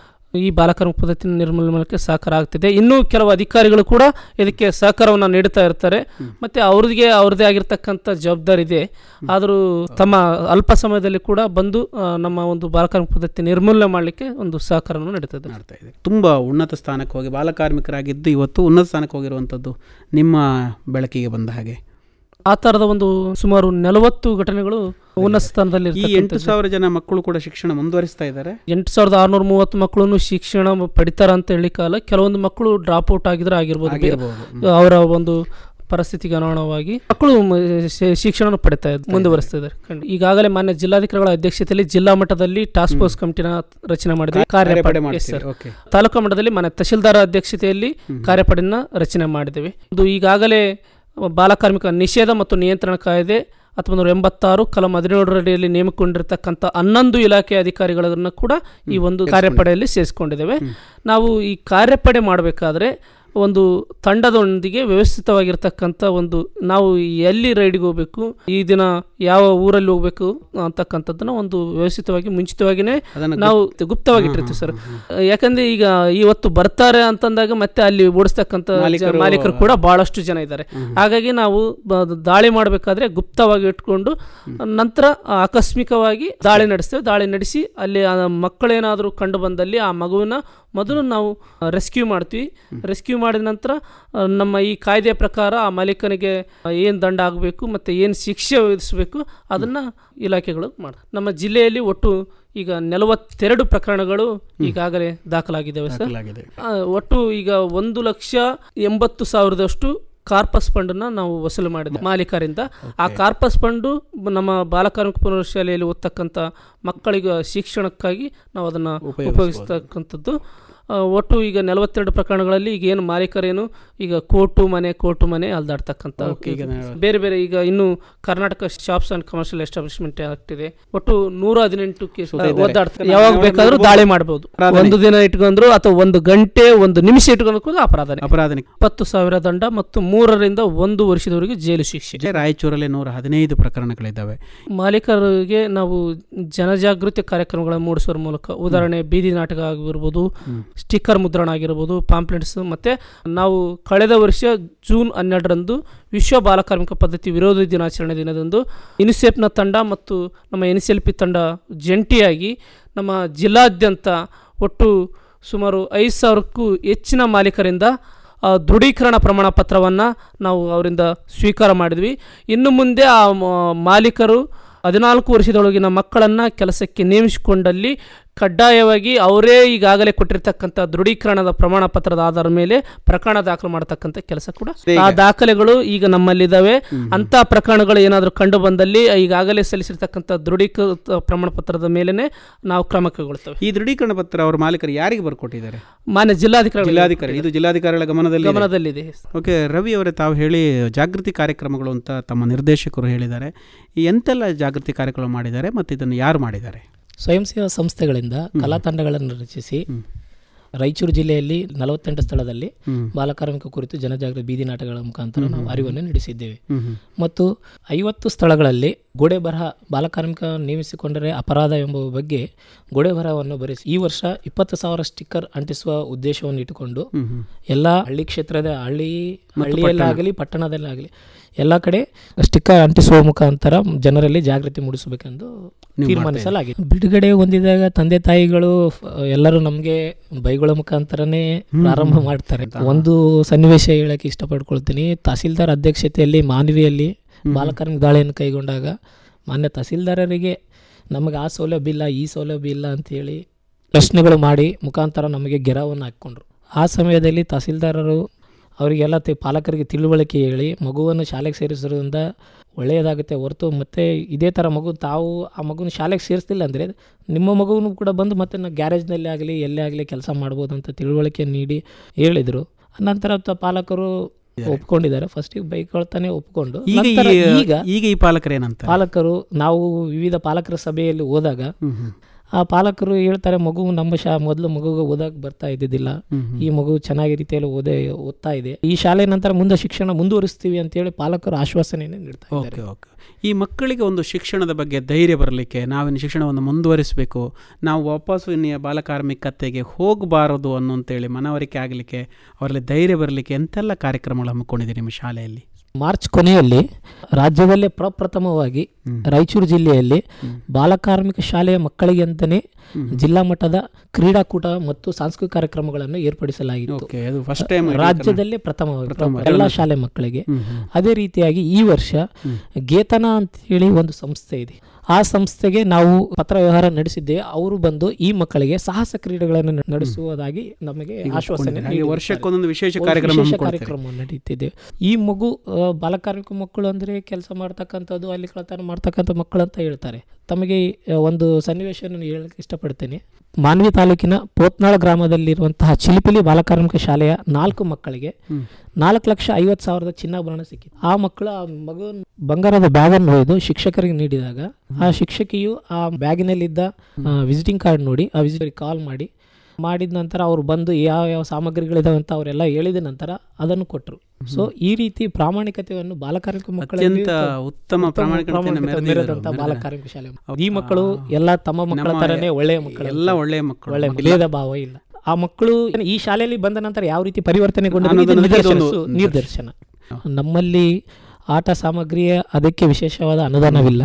ಈ ಬಾಲಕಾರ್ಮಿಕ ಪದ್ಧತಿ ನಿರ್ಮೂಲನಕ್ಕೆ ಸಹಕಾರ ಆಗ್ತಿದೆ ಇನ್ನೂ ಕೆಲವು ಅಧಿಕಾರಿಗಳು ಕೂಡ ಇದಕ್ಕೆ ಸಹಕಾರವನ್ನು ನೀಡುತ್ತಾ ಇರ್ತಾರೆ ಮತ್ತು ಅವ್ರಿಗೆ ಅವ್ರದ್ದೇ ಆಗಿರ್ತಕ್ಕಂಥ ಜವಾಬ್ದಾರಿ ಇದೆ ಆದರೂ ತಮ್ಮ ಅಲ್ಪ ಸಮಯದಲ್ಲಿ ಕೂಡ ಬಂದು ಆ, ನಮ್ಮ ಒಂದು ಬಾಲಕಾರ್ಮಿಕ ಪದ್ಧತಿ ನಿರ್ಮೂಲನೆ ಮಾಡಲಿಕ್ಕೆ ಒಂದು ಸಹಕಾರವನ್ನು ನೀಡುತ್ತದೆ ಮಾಡ್ತಾ ಇದೆ ತುಂಬ ಉನ್ನತ ಸ್ಥಾನಕ್ಕೆ ಹೋಗಿ ಬಾಲಕಾರ್ಮಿಕರಾಗಿದ್ದು ಇವತ್ತು ಉನ್ನತ ಸ್ಥಾನಕ್ಕೆ ಹೋಗಿರುವಂಥದ್ದು ನಿಮ್ಮ ಬೆಳಕಿಗೆ ಬಂದ ಹಾಗೆ ಆ ಥರದ ಒಂದು ಸುಮಾರು ನಲವತ್ತು ಘಟನೆಗಳು ಉನ್ನತ ಸ್ಥಾನದಲ್ಲಿ ಈ ಎಂಟು ಸಾವಿರ ಜನ ಮಕ್ಕಳು ಕೂಡ ಶಿಕ್ಷಣ ಮುಂದುವರಿಸ್ತಾ ಇದ್ದಾರೆ ಎಂಟು ಸಾವಿರದ ಆರುನೂರ ಮೂವತ್ತು ಮಕ್ಕಳು ಶಿಕ್ಷಣ ಪಡಿತಾರ ಅಂತ ಹೇಳಿಕಾಲ ಕೆಲವೊಂದು ಮಕ್ಕಳು ಡ್ರಾಪ್ ಔಟ್ ಆಗಿದ್ರೆ ಆಗಿರ್ಬೋದು ಆಗಿರ್ಬೋದು. ಅವರ ಒಂದು ಪರಿಸ್ಥಿತಿಗೆ ಅನುಗುಣವಾಗಿ ಮಕ್ಕಳು ಮ- ಶಿ- ಶಿಕ್ಷಣ ಪಡಿತಾ ಇದ್ದಾರೆ ಮುಂದುವರಿಸ್ತಾ ಇದ್ದಾರೆ ಖಂಡಿತ. ಈಗಾಗಲೇ ಮಾನ್ಯ ಜಿಲ್ಲಾಧಿಕಾರಿಗಳ ಅಧ್ಯಕ್ಷತೆಯಲ್ಲಿ ಜಿಲ್ಲಾ ಮಟ್ಟದಲ್ಲಿ ಟಾಸ್ಕ್ ಫೋರ್ಸ್ ಕಮಿಟಿನ ರಚನೆ ಮಾಡಿದ್ವಿ ಕಾರ್ಯಪಡೆ ಕಾರ್ಯಪಡೆ Yes, ಮಾಡ್ತೀರಿ sir. ಓಕೆ ತಾಲೂಕು ಮಟ್ಟದಲ್ಲಿ ಮನೆ ತಹಶೀಲ್ದಾರ ಅಧ್ಯಕ್ಷತೆಯಲ್ಲಿ ಕಾರ್ಯಪಡೆಯನ್ನು ರಚನೆ ಮಾಡಿದ್ದೇವೆ ಇದು ಈಗಾಗಲೇ ಬಾಲಕಾರ್ಮಿಕ ನಿಷೇಧ ಮತ್ತು ನಿಯಂತ್ರಣ ಕಾಯ್ದೆ ಹತ್ತೊಂಬತ್ತು ನೂರ ಎಂಬತ್ತಾರು ಕಲಂ ಹದಿನೇಳರಡಿಯಲ್ಲಿ ನೇಮಕೊಂಡಿರ್ತಕ್ಕಂಥ ಹನ್ನೊಂದು ಇಲಾಖೆ ಅಧಿಕಾರಿಗಳನ್ನು ಕೂಡ ಈ ಒಂದು ಕಾರ್ಯಪಡೆಯಲ್ಲಿ ಸೇರಿಸ್ಕೊಂಡಿದ್ದೇವೆ ನಾವು ಈ ಕಾರ್ಯಪಡೆ ಮಾಡಬೇಕಾದ್ರೆ ಒಂದು ತಂಡದೊಂದಿಗೆ ವ್ಯವಸ್ಥಿತವಾಗಿರ್ತಕ್ಕಂಥ ಒಂದು ನಾವು ಎಲ್ಲಿ ರೈಡ್ಗೆ ಹೋಗ್ಬೇಕು ಈ ದಿನ ಯಾವ ಊರಲ್ಲಿ ಹೋಗ್ಬೇಕು ಅಂತಕ್ಕಂಥದ್ದನ್ನ ಒಂದು ವ್ಯವಸ್ಥಿತವಾಗಿ ಮುಂಚಿತವಾಗಿಯೇ ಅದನ್ನ ನಾವು ಗುಪ್ತವಾಗಿ ಇಟ್ಟಿರ್ತೀವಿ ಸರ್ ಯಾಕಂದ್ರೆ ಈಗ ಇವತ್ತು ಬರ್ತಾರೆ ಅಂತಂದಾಗ ಮತ್ತೆ ಅಲ್ಲಿ ಓಡಿಸ್ತಕ್ಕಂಥ ಜ- ಮಾಲೀಕರು- ಮಾಲೀಕರು ಕೂಡ ಬಹಳಷ್ಟು ಜನ ಇದ್ದಾರೆ ಹಾಗಾಗಿ ನಾವು ಬ- ದಾಳಿ ಮಾಡಬೇಕಾದ್ರೆ ಗುಪ್ತವಾಗಿ ಇಟ್ಕೊಂಡು ನಂತರ ಆ ಆಕಸ್ಮಿಕವಾಗಿ ದಾಳಿ ನಡೆಸ್ತೇವೆ ದಾಳಿ ನಡೆಸಿ ಅಲ್ಲಿ ಆ ಮಕ್ಕಳೇನಾದರೂ ಕಂಡು ಬಂದಲ್ಲಿ ಆ ಮಗುವಿನ ಮೊದಲು ನಾವು ರೆಸ್ಕ್ಯೂ ಮಾಡ್ತೀವಿ ರೆಸ್ಕ್ಯೂ ಮಾಡಿದ ನಂತರ ಆ, ನಮ್ಮ ಈ ಕಾಯ್ದೆಯ ಪ್ರಕಾರ ಆ ಮಾಲೀಕನಿಗೆ ಏನು ದಂಡ ಆಗಬೇಕು ಮತ್ತು ಏನು ಶಿಕ್ಷೆ ವಿಧಿಸಬೇಕು ಅದನ್ನು ಇಲಾಖೆಗಳು ಮಾಡ ನಮ್ಮ ಜಿಲ್ಲೆಯಲ್ಲಿ ಒಟ್ಟು ಈಗ ನಲವತ್ತೆರಡು ಪ್ರಕರಣಗಳು ಈಗಾಗಲೇ ದಾಖಲಾಗಿದ್ದಾವೆ ಸರ್ ದಾಖಲಾಗಿದೆ. ಆ, ಒಟ್ಟು ಈಗ ಒಂದು ಲಕ್ಷ ಎಂಬತ್ತು ಸಾವಿರದಷ್ಟು ಕಾರ್ಪಸ್ ಫಂಡನ್ನ ನಾವು ವಸೂಲು ಮಾಡಿದ್ವಿ ಮಾಲೀಕರಿಂದ ಆ ಕಾರ್ಪಸ್ ಫಂಡು ನಮ್ಮ ಬಾಲಕಾರ್ಮಿಕ ಪುನರ್ಶಾಲೆಯಲ್ಲಿ ಓದ್ತಕ್ಕಂಥ ಮಕ್ಕಳಿಗೆ ಶಿಕ್ಷಣಕ್ಕಾಗಿ ನಾವು ಅದನ್ನು ಉಪಯೋಗಿಸ್ತಕ್ಕಂಥದ್ದು ಆ, ಒಟ್ಟು ಈಗ ನಲವತ್ತೆರಡು ಪ್ರಕರಣಗಳಲ್ಲಿ ಈಗ ಏನು ಮಾಲೀಕರೇನು ಈಗ ಕೋರ್ಟು ಮನೆ ಕೋರ್ಟು ಮನೆ ಅಲ್ದಾಡ್ತಕ್ಕಂಥ ಈಗ ನಾವು- ಬೇರೆ ಬೇರೆ ಈಗ ಇನ್ನು Karnataka shops and commercial establishment act ಇದೆ ಒಟ್ಟು ನೂರ ಹದಿನೆಂಟು ಕೇಸ್ ಒದ್ದಾಡ್ತಾರೆ ಯಾವಾಗ ಬೇಕಾದ್ರೂ ದಾಳಿ ಮಾಡಬಹುದು ಒಂದು ದಿನ ಇಟ್ಕೊಂಡ್ರು ಅಥವಾ ಒಂದು ಗಂಟೆ ಒಂದು ನಿಮಿಷ ಇಟ್ಕೊಂಡು ಕೂಡ ಅಪರಾಧನೆ ಅಪರಾಧನೆ ಇಪ್ಪತ್ತು ಸಾವಿರ ದಂಡ ಮತ್ತು ಮೂರರಿಂದ ಒಂದು ವರ್ಷದವರೆಗೆ ಜೈಲು ಶಿಕ್ಷೆ ರಾಯಚೂರಲ್ಲಿ ನೂರ ಹದಿನೈದು ಪ್ರಕರಣಗಳಿದ್ದಾವೆ ಮಾಲೀಕರಿಗೆ ನಾವು ಜನಜಾಗೃತಿ ಕಾರ್ಯಕ್ರಮಗಳನ್ನು ಮೂಡಿಸುವ ಮೂಲಕ ಉದಾಹರಣೆ ಬೀದಿ ನಾಟಕ ಆಗಿರ್ಬೋದು ಸ್ಟಿಕ್ಕರ್ ಮುದ್ರಣ ಆಗಿರ್ಬೋದು ಪಾಂಪ್ಲೆಟ್ಸ್ ಮತ್ತೆ ನಾವು ಕಳೆದ ವರ್ಷ ಜೂನ್ ಹನ್ನೆರಡರಂದು ವಿಶ್ವ ಬಾಲಕಾರ್ಮಿಕ ಪದ್ಧತಿ ವಿರೋಧಿ ದಿನಾಚರಣೆ ದಿನದಂದು ಯುನಿಸೆಫ್ನ ತಂಡ ಮತ್ತು ನಮ್ಮ ಎನ್ ಸಿ ಎಲ್ ಪಿ ತಂಡ ಜಂಟಿಯಾಗಿ ನಮ್ಮ ಜಿಲ್ಲಾದ್ಯಂತ ಒಟ್ಟು ಸುಮಾರು ಐದು ಸಾವಿರಕ್ಕೂ ಹೆಚ್ಚಿನ ಮಾಲೀಕರಿಂದ ಆ, ದೃಢೀಕರಣ ಪ್ರಮಾಣ ಪತ್ರವನ್ನು ನಾವು ಅವರಿಂದ ಸ್ವೀಕಾರ ಮಾಡಿದ್ವಿ ಇನ್ನು ಮುಂದೆ ಆ ಮ- ಮಾಲೀಕರು ಹದಿನಾಲ್ಕು ವರ್ಷದೊಳಗಿನ ಮಕ್ಕಳನ್ನು ಕೆಲಸಕ್ಕೆ ನೇಮಿಸಿಕೊಂಡಲ್ಲಿ ಕಡ್ಡಾಯವಾಗಿ ಅವರೇ ಈಗಾಗಲೇ ಕೊಟ್ಟಿರ್ತಕ್ಕಂಥ ದೃಢೀಕರಣದ ಪ್ರಮಾಣ ಪತ್ರದ ಆಧಾರದ ಮೇಲೆ ಪ್ರಕರಣ ದಾಖಲು ಮಾಡತಕ್ಕಂಥ ಕೆಲಸ ಕೂಡ ಆ ದಾಖಲೆಗಳು ಈಗ ನಮ್ಮಲ್ಲಿದ್ದಾವೆ ಅಂತ ಪ್ರಕರಣಗಳು ಏನಾದರೂ ಕಂಡು ಬಂದಲ್ಲಿ ಈಗಾಗಲೇ ಸಲ್ಲಿಸಿರ್ತಕ್ಕಂಥ ದೃಢೀಕೃತ ಪ್ರಮಾಣ ಪತ್ರದ ಮೇಲೆನೆ ನಾವು ಕ್ರಮ ಕೈಗೊಳ್ತೇವೆ ಈ ದೃಢೀಕರಣ ಪತ್ರ ಅವರ ಮಾಲೀಕರು ಯಾರಿಗೆ ಬರ್ಕೊಟ್ಟಿದ್ದಾರೆ ಮಾನ್ಯ ಜಿಲ್ಲಾಧಿಕಾರಿ ಜಿಲ್ಲಾಧಿಕಾರಿ ಇದು ಜಿಲ್ಲಾಧಿಕಾರಿಗಳ ಗಮನದಲ್ಲಿ ಇದೆ. ಗಮನದಲ್ಲಿದೆ ಓಕೆ ರವಿ ಅವರೇ ತಾವು ಹೇಳಿ ಜಾಗೃತಿ ಕಾರ್ಯಕ್ರಮಗಳು ಅಂತ ತಮ್ಮ ನಿರ್ದೇಶಕರು ಹೇಳಿದ್ದಾರೆ ಈ ಎಂತೆಲ್ಲ ಜಾಗೃತಿ ಕಾರ್ಯಕ್ರಮ ಮಾಡಿದ್ದಾರೆ ಮತ್ತು ಇದನ್ನು ಯಾರು ಮಾಡಿದ್ದಾರೆ ಸ್ವಯಂ ಸೇವಾ ಸಂಸ್ಥೆಗಳಿಂದ ಕಲಾ ತಂಡಗಳನ್ನು ರಚಿಸಿ ರಾಯಚೂರು ಜಿಲ್ಲೆಯಲ್ಲಿ ನಲವತ್ತೆಂಟು ಸ್ಥಳದಲ್ಲಿ ಬಾಲಕಾರ್ಮಿಕ ಕುರಿತು ಜನಜಾಗೃತಿ ಬೀದಿ ನಾಟಕಗಳ ಮುಖಾಂತರ ನಾವು ಅರಿವನ್ನು ನಡೆಸಿದ್ದೇವೆ ಮತ್ತು ಐವತ್ತು ಸ್ಥಳಗಳಲ್ಲಿ ಗೋಡೆ ಬರಹ ಬಾಲಕಾರ್ಮಿಕ ನೇಮಿಸಿಕೊಂಡರೆ ಅಪರಾಧ ಎಂಬ ಬಗ್ಗೆ ಗೋಡೆ ಬರಹವನ್ನು ಬರೆಸಿ ಈ ವರ್ಷ ಇಪ್ಪತ್ತು ಸಾವಿರ ಸ್ಟಿಕ್ಕರ್ ಅಂಟಿಸುವ ಉದ್ದೇಶವನ್ನು ಇಟ್ಟುಕೊಂಡು ಎಲ್ಲ ಹಳ್ಳಿ ಕ್ಷೇತ್ರದ ಹಳ್ಳಿ ಹಳ್ಳಿಯಲ್ಲಾಗಲಿ ಪಟ್ಟಣದಲ್ಲಾಗಲಿ ಎಲ್ಲ ಕಡೆ ಸ್ಟಿಕ್ಕರ್ ಅಂಟಿಸುವ ಮುಖಾಂತರ ಜನರಲ್ಲಿ ಜಾಗೃತಿ ಮೂಡಿಸಬೇಕೆಂದು ತೀರ್ಮಾನಿಸಲಾಗಿದೆ ಬಿಡುಗಡೆ ಹೊಂದಿದಾಗ ತಂದೆ ತಾಯಿಗಳು ಫ- ಎಲ್ಲರೂ ನಮಗೆ ಬೈಗಳ ಮುಖಾಂತರನೇ ಪ್ರಾರಂಭ ಮಾಡ್ತಾರೆ ಒಂದು ಸನ್ನಿವೇಶ ಹೇಳಕ್ಕೆ ಇಷ್ಟಪಡ್ಕೊಳ್ತೀನಿ ತಹಸೀಲ್ದಾರ್ ಅಧ್ಯಕ್ಷತೆಯಲ್ಲಿ ಮಾನವಿಯಲ್ಲಿ ಬಾಲಕಾರ್ಮಿಕ ದಾಳಿಯನ್ನು ಕೈಗೊಂಡಾಗ ಮಾನ್ಯ ತಹಸೀಲ್ದಾರರಿಗೆ ನಮಗೆ ಆ ಸೌಲಭ್ಯ ಇಲ್ಲ ಈ ಸೌಲಭ್ಯ ಇಲ್ಲ ಅಂತೇಳಿ ಪ್ರಶ್ನೆಗಳು ಮಾಡಿ ಮುಖಾಂತರ ನಮಗೆ ಗೆರವನ್ನು ಹಾಕ್ಕೊಂಡ್ರು ಆ ಸಮಯದಲ್ಲಿ ತಹಸೀಲ್ದಾರರು ಅವರಿಗೆಲ್ಲ ತಿ ಪಾಲಕರಿಗೆ ತಿಳುವಳಿಕೆ ಹೇಳಿ ಮಗುವನ್ನು ಶಾಲೆಗೆ ಸೇರಿಸೋದ್ರಿಂದ ಒಳ್ಳೆಯದಾಗುತ್ತೆ ಹೊರತು ಮತ್ತೆ ಇದೇ ಥರ ಮಗು ತಾವು ಆ ಮಗುನ ಶಾಲೆಗೆ ಸೇರಿಸ್ತಿಲ್ಲ ಅಂದರೆ ನಿಮ್ಮ ಮಗುವನ್ನು ಕೂಡ ಬಂದು ಮತ್ತೆ ನಾವು ಗ್ಯಾರೇಜ್ನಲ್ಲಿ ಆಗಲಿ ಎಲ್ಲೇ ಆಗಲಿ ಕೆಲಸ ಮಾಡ್ಬೋದು ಅಂತ ತಿಳುವಳಿಕೆ ನೀಡಿ ಹೇಳಿದರು ನಂತರ ತ- ಪಾಲಕರು ಒಪ್ಕೊಂಡಿದ್ದಾರೆ ಫಸ್ಟಿಗೆ ಬೈಕೊಳ್ತಾನೆ ಒಪ್ಕೊಂಡು ಈಗ ನಂತರ ಈ- ಈಗ ಈಗ ಈ ಪಾಲಕರು ಏನಂತ ಪಾಲಕರು ನಾವು ವಿವಿಧ ಪಾಲಕರ ಸಭೆಯಲ್ಲಿ ಹೋದಾಗ ಆ ಪಾಲಕರು ಹೇಳ್ತಾರೆ ಮಗು ನಮ್ಮ ಶಾ ಮೊದಲು ಮಗುಗೆ ಓದಕ್ಕೆ ಬರ್ತಾ ಇದ್ದಿದ್ದಿಲ್ಲ ಈ ಮಗು ಚೆನ್ನಾಗಿ ರೀತಿಯಲ್ಲಿ ಓದೇ ಓದ್ತಾ ಇದೆ ಈ ಶಾಲೆ ನಂತರ ಮುಂದೆ ಶಿಕ್ಷಣ ಮುಂದುವರಿಸ್ತೀವಿ ಅಂತೇಳಿ ಪಾಲಕರು ಆಶ್ವಾಸನೆಯನ್ನು ನೀಡ್ತಾ ಇದ್ದಾರೆ ಓಕೆ ಓಕೆ ಈ ಮಕ್ಕಳಿಗೆ ಒಂದು ಶಿಕ್ಷಣದ ಬಗ್ಗೆ ಧೈರ್ಯ ಬರಲಿಕ್ಕೆ ನಾವಿನ್ನು ಶಿಕ್ಷಣವನ್ನು ಮುಂದುವರಿಸಬೇಕು ನಾವು ವಾಪಸ್ಸು ಇನ್ನು ಬಾಲಕಾರ್ಮಿಕತೆಗೆ ಹೋಗಬಾರದು ಅನ್ನೋಂತೇಳಿ ಮನವರಿಕೆ ಆಗಲಿಕ್ಕೆ ಅವರಲ್ಲಿ ಧೈರ್ಯ ಬರಲಿಕ್ಕೆ ಎಂತೆಲ್ಲ ಕಾರ್ಯಕ್ರಮಗಳು ಹಮ್ಮಿಕೊಂಡಿದೆ ನಿಮ್ಮ ಶಾಲೆಯಲ್ಲಿ ಮಾರ್ಚ್ ಕೊನೆಯಲ್ಲಿ ರಾಜ್ಯದಲ್ಲೇ ಪ್ರಪ್ರಥಮವಾಗಿ ರಾಯಚೂರು ಜಿಲ್ಲೆಯಲ್ಲಿ ಬಾಲಕಾರ್ಮಿಕ ಶಾಲೆಯ ಮಕ್ಕಳಿಗೆ ಅಂತಾನೆ ಜಿಲ್ಲಾ ಮಟ್ಟದ ಕ್ರೀಡಾಕೂಟ ಮತ್ತು ಸಾಂಸ್ಕೃತಿಕ ಕಾರ್ಯಕ್ರಮಗಳನ್ನು ಏರ್ಪಡಿಸಲಾಗಿತ್ತು ಓಕೆ ಅದು ಫಸ್ಟ್ ಟೈಮ್ ರಾಜ್ಯದಲ್ಲೇ ಪ್ರಥಮವಾಗಿ ಎಲ್ಲ ಶಾಲೆ ಮಕ್ಕಳಿಗೆ ಅದೇ ರೀತಿಯಾಗಿ ಈ ವರ್ಷ ಗೇತನ ಅಂತ ಹೇಳಿ ಒಂದು ಸಂಸ್ಥೆ ಇದೆ ಆ ಸಂಸ್ಥೆಗೆ ನಾವು ಪತ್ರ ವ್ಯವಹಾರ ನಡೆಸಿದ್ದೇವೆ ಅವರು ಬಂದು ಈ ಮಕ್ಕಳಿಗೆ ಸಾಹಸ ಕ್ರೀಡೆಗಳನ್ನು ನ- ನಡೆಸುವುದಾಗಿ ನಮಗೆ ಆಶ್ವಾಸನೆ ಹಾಗೆ ನೀಡಿರುತ್ತಾರೆ. ವರ್ಷಕ್ಕೊಂದೊಂದು ವಿಶೇಷ ಒಂದು ಕಾರ್ಯಕ್ರಮ ವಿಶೇಷ ಹಮ್ಮಿಕೊಳ್ತೀರಿ. ಕಾರ್ಯಕ್ರಮ ನಡೀತಿದೆ ಈ ಮಗು ಆ, ಬಾಲಕಾರ್ಮಿಕ ಮಕ್ಕಳು ಅಂದ್ರೆ ಕೆಲಸ ಮಾಡ್ತಕ್ಕಂಥದ್ದು ಅಲ್ಲಿ ಕಳತನ ಮಾಡ್ತಕ್ಕಂಥ ಮಕ್ಕಳು ಅಂತ ಹೇಳ್ತಾರೆ ತಮಗೆ ಆ, ಒಂದು ಸನ್ನಿವೇಶವನ್ನು ಹೇಳಕ್ಕೆ ಇಷ್ಟಪಡ್ತೇನೆ ಮಾನ್ವಿ ತಾಲೂಕಿನ ಪೋತ್ನಾಳ ಗ್ರಾಮದಲ್ಲಿರುವಂತಹ ಚಿಲಿಪಿಲಿ ಬಾಲಕಾರ್ಮಿಕ ಶಾಲೆಯ ನಾಲ್ಕು ಮಕ್ಕಳಿಗೆ ನಾಲ್ಕು ಲಕ್ಷ ಐವತ್ತು ಸಾವಿರದ ಚಿನ್ನಾಭರಣ ಸಿಕ್ಕಿತು ಆ ಮಕ್ಕಳು ಆ ಮಗು ಬಂಗಾರದ ಬ್ಯಾಗನ್ನು ಒಯ್ದು ಶಿಕ್ಷಕರಿಗೆ ನೀಡಿದಾಗ ಆ ಶಿಕ್ಷಕಿಯು ಆ ಬ್ಯಾಗಿನಲ್ಲಿದ್ದ ವಿಸಿಟಿಂಗ್ ಕಾರ್ಡ್ ನೋಡಿ ಆ ವಿಸಿಟರಿಗೆ ಕಾಲ್ ಮಾಡಿ ಮಾಡಿದ ನಂತರ ಅವ್ರು ಬಂದು ಯಾವ ಯಾವ ಸಾಮಗ್ರಿಗಳಿದಾವೆ ಅಂತ ಅವರೆಲ್ಲ ಹೇಳಿದ ನಂತರ ಅದನ್ನು ಕೊಟ್ಟರು ಸೊ ಈ ರೀತಿ ಪ್ರಾಮಾಣಿಕತೆಯನ್ನು ಬಾಲಕಾರ್ಮಿಕ ಮಕ್ಕಳಲ್ಲಿ ಅತ್ಯಂತ ಉತ್ತಮ ಪ್ರಾಮಾಣಿಕತೆಯನ್ನು ಪ್ರಾಮಾಣಿಕತೆ ಮೆರೆದಿದ್ದಾರೆ ಮೆರೆದಂತ ಅವರು. ಬಾಲಕಾರ್ಮಿಕ ಶಾಲೆ ಈ ಮಕ್ಕಳು ಎಲ್ಲ ತಮ್ಮ ಮಕ್ಕಳ ನಮ್ಮ ತರನೇ ಒಳ್ಳೆಯ ಮಕ್ಕಳು ಎಲ್ಲ ಒಳ್ಳೆಯ ಮಕ್ಕಳು ಒಳ್ಳೆ ಭೇದ ಭಾವ ಇಲ್ಲ ಆ ಮಕ್ಕಳು ಈ ಶಾಲೆಯಲ್ಲಿ ಬಂದ ನಂತರ ಯಾವ ರೀತಿ ಪರಿವರ್ತನೆಗೊಂಡು ಅನ್ನೋದನ್ನ ಇದೊಂದು ನಿದರ್ಶನ ನಮ್ಮಲ್ಲಿ ಆಟ ಸಾಮಗ್ರಿಯ ಅದಕ್ಕೆ ವಿಶೇಷವಾದ ಅನುದಾನವಿಲ್ಲ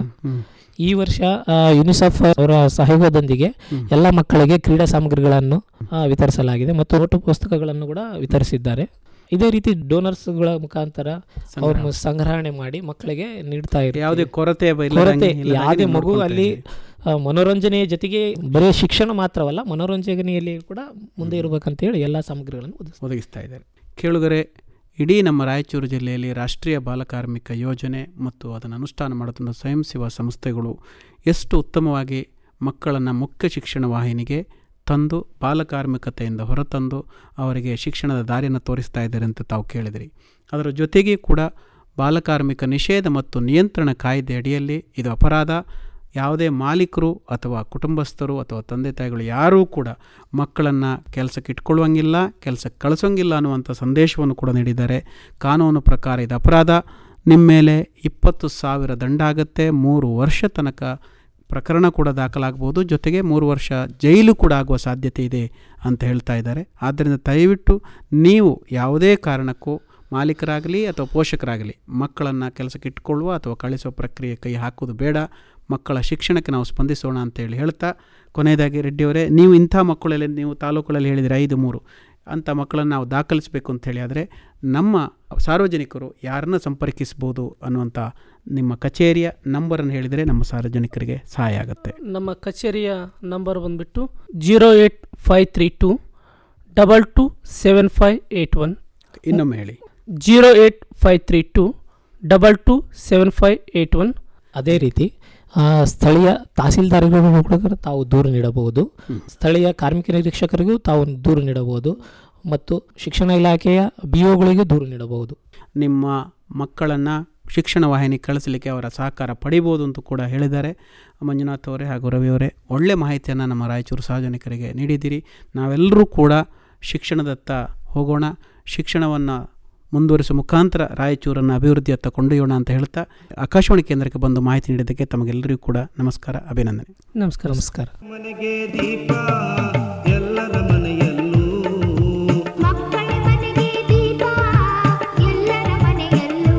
ಈ ವರ್ಷ ಆ, ಯುನಿಸೆಫ್ ಅವರ ಸಹಯೋಗದೊಂದಿಗೆ ಎಲ್ಲ ಮಕ್ಕಳಿಗೆ ಕ್ರೀಡಾ ಸಾಮಗ್ರಿಗಳನ್ನು ಆ, ವಿತರಿಸಲಾಗಿದೆ ಮತ್ತು ನೋಟು ಪುಸ್ತಕಗಳನ್ನು ಕೂಡ ವಿತರಿಸಿದ್ದಾರೆ ಇದೇ ರೀತಿ ಡೋನರ್ಸ್ಗಳ ಮುಖಾಂತರ ಅವರು ಸಂಗ್ರಹಣೆ ಮಾಡಿ ಮಕ್ಕಳಿಗೆ ನೀಡ್ತಾ ಇದ್ದಾರೆ ಯಾವುದೇ ಕೊರತೆ ಕೊರತೆ ಇಲ್ಲದಂಗೆ- ಇಲ್ಲದಂಗೆ ಯಾವುದೇ ನೀವು ಮಗು ನೋಡ್ಕೊಳ್ತಾ ಅಲ್ಲಿ ಇದ್ದೀರಿ. ಆ, ಮನೋರಂಜನೆಯ ಜೊತೆಗೆ ಬರೀ ಶಿಕ್ಷಣ ಮಾತ್ರವಲ್ಲ ಮನೋರಂಜನೆಯಲ್ಲಿ ಕೂಡ ಮುಂದೆ ಇರಬೇಕಂತೇಳಿ ಎಲ್ಲ ಸಾಮಗ್ರಿಗಳನ್ನು ಒದಗಿಸ್ತಾರೆ ಒದಗಿಸ್ತಾ ಇದ್ದಾರೆ ಕೇಳುಗರೆ ಇಡೀ ನಮ್ಮ ರಾಯಚೂರು ಜಿಲ್ಲೆಯಲ್ಲಿ ರಾಷ್ಟ್ರೀಯ ಬಾಲಕಾರ್ಮಿಕ ಯೋಜನೆ ಮತ್ತು ಅದನ್ನು ಅನುಷ್ಠಾನ ಮಾಡುತ್ತಿರುವ ಸ್ವಯಂ ಸೇವಾ ಸಂಸ್ಥೆಗಳು ಎಷ್ಟು ಉತ್ತಮವಾಗಿ ಮಕ್ಕಳನ್ನು ಮುಖ್ಯ ಶಿಕ್ಷಣ ವಾಹಿನಿಗೆ ತಂದು ಬಾಲಕಾರ್ಮಿಕತೆಯಿಂದ ಹೊರತಂದು ಅವರಿಗೆ ಶಿಕ್ಷಣದ ದಾರಿಯನ್ನು ತೋರಿಸ್ತಾ ಇದ್ದಾರೆ ಅಂತ ತಾವು ಕೇಳಿದಿರಿ ಅದರ ಜೊತೆಗೆ ಕೂಡ ಬಾಲಕಾರ್ಮಿಕ ನಿಷೇಧ ಮತ್ತು ನಿಯಂತ್ರಣ ಕಾಯ್ದೆ ಅಡಿಯಲ್ಲಿ ಇದು ಅಪರಾಧ ಯಾವುದೇ ಮಾಲೀಕರು ಅಥವಾ ಕುಟುಂಬಸ್ಥರು ಅಥವಾ ತಂದೆ ತಾಯಿಗಳು ಯಾರೂ ಕೂಡ ಮಕ್ಕಳನ್ನು ಕೆಲಸಕ್ಕೆ ಇಟ್ಕೊಳ್ಳುವಂಗಿಲ್ಲ ಕೆಲಸಕ್ಕೆ ಕಳಿಸೋಂಗಿಲ್ಲ ಅನ್ನುವಂಥ ಸಂದೇಶವನ್ನು ಕೂಡ ನೀಡಿದ್ದಾರೆ ಕಾನೂನು ಪ್ರಕಾರ ಇದು ಅಪರಾಧ ನಿಮ್ಮ ಮೇಲೆ ಇಪ್ಪತ್ತು ಸಾವಿರ ದಂಡ ಆಗುತ್ತೆ ಮೂರು ವರ್ಷ ತನಕ ಪ್ರಕರಣ ಕೂಡ ದಾಖಲಾಗ್ಬೋದು ಜೊತೆಗೆ ಮೂರು ವರ್ಷ ಜೈಲು ಕೂಡ ಆಗುವ ಸಾಧ್ಯತೆ ಇದೆ ಅಂತ ಹೇಳ್ತಾ ಇದ್ದಾರೆ ಆದ್ದರಿಂದ ದಯವಿಟ್ಟು ನೀವು ಯಾವುದೇ ಕಾರಣಕ್ಕೂ ಮಾಲೀಕರಾಗಲಿ ಅಥವಾ ಪೋಷಕರಾಗಲಿ ಮಕ್ಕಳನ್ನು ಕೆಲಸಕ್ಕೆ ಇಟ್ಕೊಳ್ಳುವ ಅಥವಾ ಕಳಿಸುವ ಪ್ರಕ್ರಿಯೆ ಕೈ ಹಾಕೋದು ಬೇಡ ಮಕ್ಕಳ ಶಿಕ್ಷಣಕ್ಕೆ ನಾವು ಸ್ಪಂದಿಸೋಣ ಅಂತೇಳಿ ಹೇಳ್ತಾ ಕೊನೆಯದಾಗಿ ರೆಡ್ಡಿಯವರೇ ನೀವು ಇಂಥ ಮಕ್ಕಳಲ್ಲಿ ನೀವು ತಾಲೂಕುಗಳಲ್ಲಿ ಹೇಳಿದರೆ ಐದು ಮೂರು ಅಂಥ ಮಕ್ಕಳನ್ನು ನಾವು ದಾಖಲಿಸಬೇಕು ಅಂತೇಳಿ ಆದರೆ ನಮ್ಮ ಸಾರ್ವಜನಿಕರು ಯಾರನ್ನ ಸಂಪರ್ಕಿಸ್ಬೋದು ಅನ್ನುವಂಥ ನಿಮ್ಮ ಕಚೇರಿಯ ನಂಬರನ್ನು ಹೇಳಿದರೆ ನಮ್ಮ ಸಾರ್ವಜನಿಕರಿಗೆ ಸಹಾಯ ಆಗುತ್ತೆ ನಮ್ಮ ಕಚೇರಿಯ ನಂಬರ್ ಬಂದ್ಬಿಟ್ಟು zero eight five three two double two seven five eight one ಇನ್ನೊಮ್ಮೆ ಹೇಳಿ zero eight five three two double two seven five eight one ಅದೇ ರೀತಿ ಆ, ಸ್ಥಳೀಯ ತಹಸೀಲ್ದಾರ್ಗಳಿಗೂ ಕೂಡ ತಾವು ದೂರು ನೀಡಬಹುದು ಸ್ಥಳೀಯ ಕಾರ್ಮಿಕ ನಿರೀಕ್ಷಕರಿಗೂ ತಾವು ದೂರು ನೀಡಬಹುದು ಮತ್ತು ಶಿಕ್ಷಣ ಇಲಾಖೆಯ ಬಿ ಒಗಳಿಗೂ ದೂರು ನೀಡಬಹುದು ನಿಮ್ಮ ಮಕ್ಕಳನ್ನು ಶಿಕ್ಷಣ ವಾಹಿನಿ ಕಳಿಸಲಿಕ್ಕೆ ಅವರ ಸಹಕಾರ ಪಡಿಬೋದು ಅಂತ ಕೂಡ ಹೇಳಿದ್ದಾರೆ ಮಂಜುನಾಥ್ ಅವರೇ ಹಾಗೂ ರವಿ ಅವರೇ ಒಳ್ಳೆ ಮಾಹಿತಿಯನ್ನು ನಮ್ಮ ರಾಯಚೂರು ಸಾರ್ವಜನಿಕರಿಗೆ ನೀಡಿದ್ದೀರಿ ನಾವೆಲ್ಲರೂ ಕೂಡ ಶಿಕ್ಷಣದತ್ತ ಹೋಗೋಣ ಶಿಕ್ಷಣವನ್ನು ಮುಂದುವರಿಸುವ ಮುಖಾಂತರ ರಾಯಚೂರನ್ನು ಅಭಿವೃದ್ಧಿಯತ್ತ ಕೊಂಡೊಯ್ಯೋಣ ಅಂತ ಹೇಳ್ತಾ ಆಕಾಶವಾಣಿ ಕೇಂದ್ರಕ್ಕೆ ಬಂದು ಮಾಹಿತಿ ನೀಡಿದ್ದಕ್ಕೆ ತಮಗೆಲ್ಲರಿಗೂ ಕೂಡ ನಮಸ್ಕಾರ ಅಭಿನಂದನೆ ನಮಸ್ಕಾರ ನಮಸ್ಕಾರ ಮನೆಗೆ ದೀಪ ಎಲ್ಲರ ಮನೆಯಲ್ಲೂ ಮಕ್ಕಳ ಮನೆಗೆ ದೀಪ ಎಲ್ಲರ ಮನೆಯಲ್ಲೂ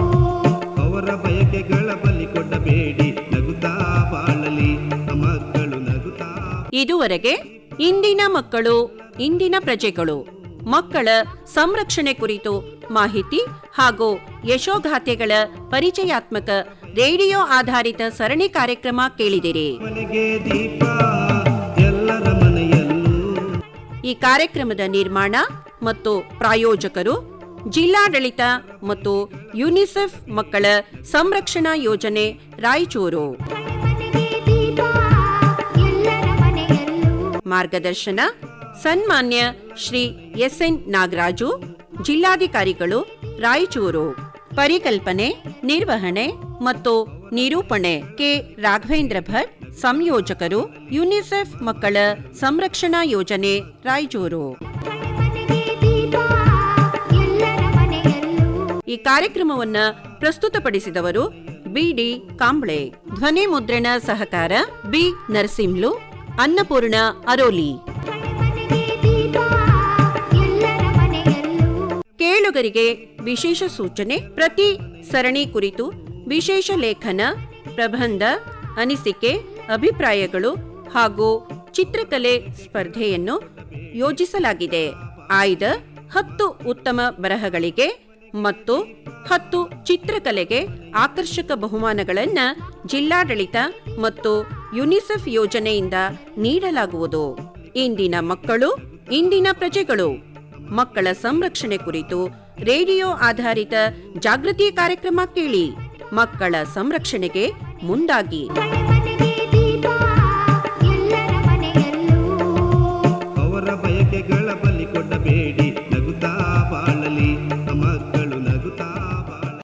ಅವರ ಬಯಕೆಗಳ ಬಲಿ ಕೊಡಬೇಡಿ ನಗುತ್ತಾ ಬಾಳಲಿ ಮಕ್ಕಳು ನಗುತ್ತಾ ಇದುವರೆಗೆ ಇಂದಿನ ಮಕ್ಕಳು ಇಂದಿನ ಪ್ರಜೆಗಳು ಮಕ್ಕಳ ಸಂರಕ್ಷಣೆ ಕುರಿತು ಮಾಹಿತಿ ಹಾಗೂ ಯಶೋಗಾಥೆಗಳ ಪರಿಚಯಾತ್ಮಕ ರೇಡಿಯೋ ಆಧಾರಿತ ಸರಣಿ ಕಾರ್ಯಕ್ರಮ ಕೇಳಿದಿರಿ ಮನೆಗೆ ದೀಪ ಎಲ್ಲರ ಮನೆಯಲ್ಲೂ ಈ ಕಾರ್ಯಕ್ರಮದ ನಿರ್ಮಾಣ ಮತ್ತು ಪ್ರಾಯೋಜಕರು ಜಿಲ್ಲಾಡಳಿತ ಮತ್ತು ಯುನಿಸೆಫ್ ಮಕ್ಕಳ ಸಂರಕ್ಷಣಾ ಯೋಜನೆ ರಾಯಚೂರು ಮನೆಗೆ ದೀಪ ಎಲ್ಲರ ಮನೆಯಲ್ಲೂ ಮಾರ್ಗದರ್ಶನ ಸನ್ಮಾನ್ಯ ಶ್ರೀ ಎಸ್ ಎನ್ ನಾಗರಾಜು ಜಿಲ್ಲಾಧಿಕಾರಿಗಳು ರಾಯಚೂರು ಪರಿಕಲ್ಪನೆ ನಿರ್ವಹಣೆ ಮತ್ತು ನಿರೂಪಣೆ ಕೆ ರಾಘವೇಂದ್ರ ಭಟ್ ಸಂಯೋಜಕರು ಯುನಿಸೆಫ್ ಮಕ್ಕಳ ಸಂರಕ್ಷಣಾ ಯೋಜನೆ ರಾಯಚೂರು ಮನೆಗೆ ದೀಪ ಎಲ್ಲರ ಮನೆಯಲ್ಲೂ ಈ ಕಾರ್ಯಕ್ರಮವನ್ನ ಪ್ರಸ್ತುತಪಡಿಸಿದವರು ಬಿಡಿ ಕಾಂಬ್ಳೆ ಧ್ವನಿ ಮುದ್ರಣ ಸಹಕಾರ ಬಿ ನರಸಿಂಹ್ಲು ಅನ್ನಪೂರ್ಣ ಅರೋಲಿ ಮನೆಗೆ ದೀಪ ಎಲ್ಲರ ಮನೆಯಲ್ಲೂ ಕೇಳುಗರಿಗೆ ವಿಶೇಷ ಸೂಚನೆ ಪ್ರತಿ ಸರಣಿ ಕುರಿತು ವಿಶೇಷ ಲೇಖನ ಪ್ರಬಂಧ ಅನಿಸಿಕೆ ಅಭಿಪ್ರಾಯಗಳು ಹಾಗೂ ಚಿತ್ರಕಲೆ ಸ್ಪರ್ಧೆಯನ್ನು ಯೋಜಿಸಲಾಗಿದೆ ಆಯ್ದ ಹತ್ತು ಉತ್ತಮ ಬರಹಗಳಿಗೆ ಮತ್ತು ಹತ್ತು ಚಿತ್ರಕಲೆಗೆ ಆಕರ್ಷಕ ಬಹುಮಾನಗಳನ್ನ ಜಿಲ್ಲಾಡಳಿತ ಮತ್ತು ಯುನಿಸೆಫ್ ಯೋಜನೆಯಿಂದ ನೀಡಲಾಗುವುದು ಇಂದಿನ ಮಕ್ಕಳು ಇಂದಿನ ಪ್ರಜೆಗಳು ಮಕ್ಕಳ ಸಂರಕ್ಷಣೆ ಕುರಿತು ರೇಡಿಯೋ ಆಧಾರಿತ ಜಾಗೃತಿ ಕಾರ್ಯಕ್ರಮ ಕೇಳಿ ಮಕ್ಕಳ ಸಂರಕ್ಷಣೆಗೆ ಮುಂದಾಗಿ ಮನೆ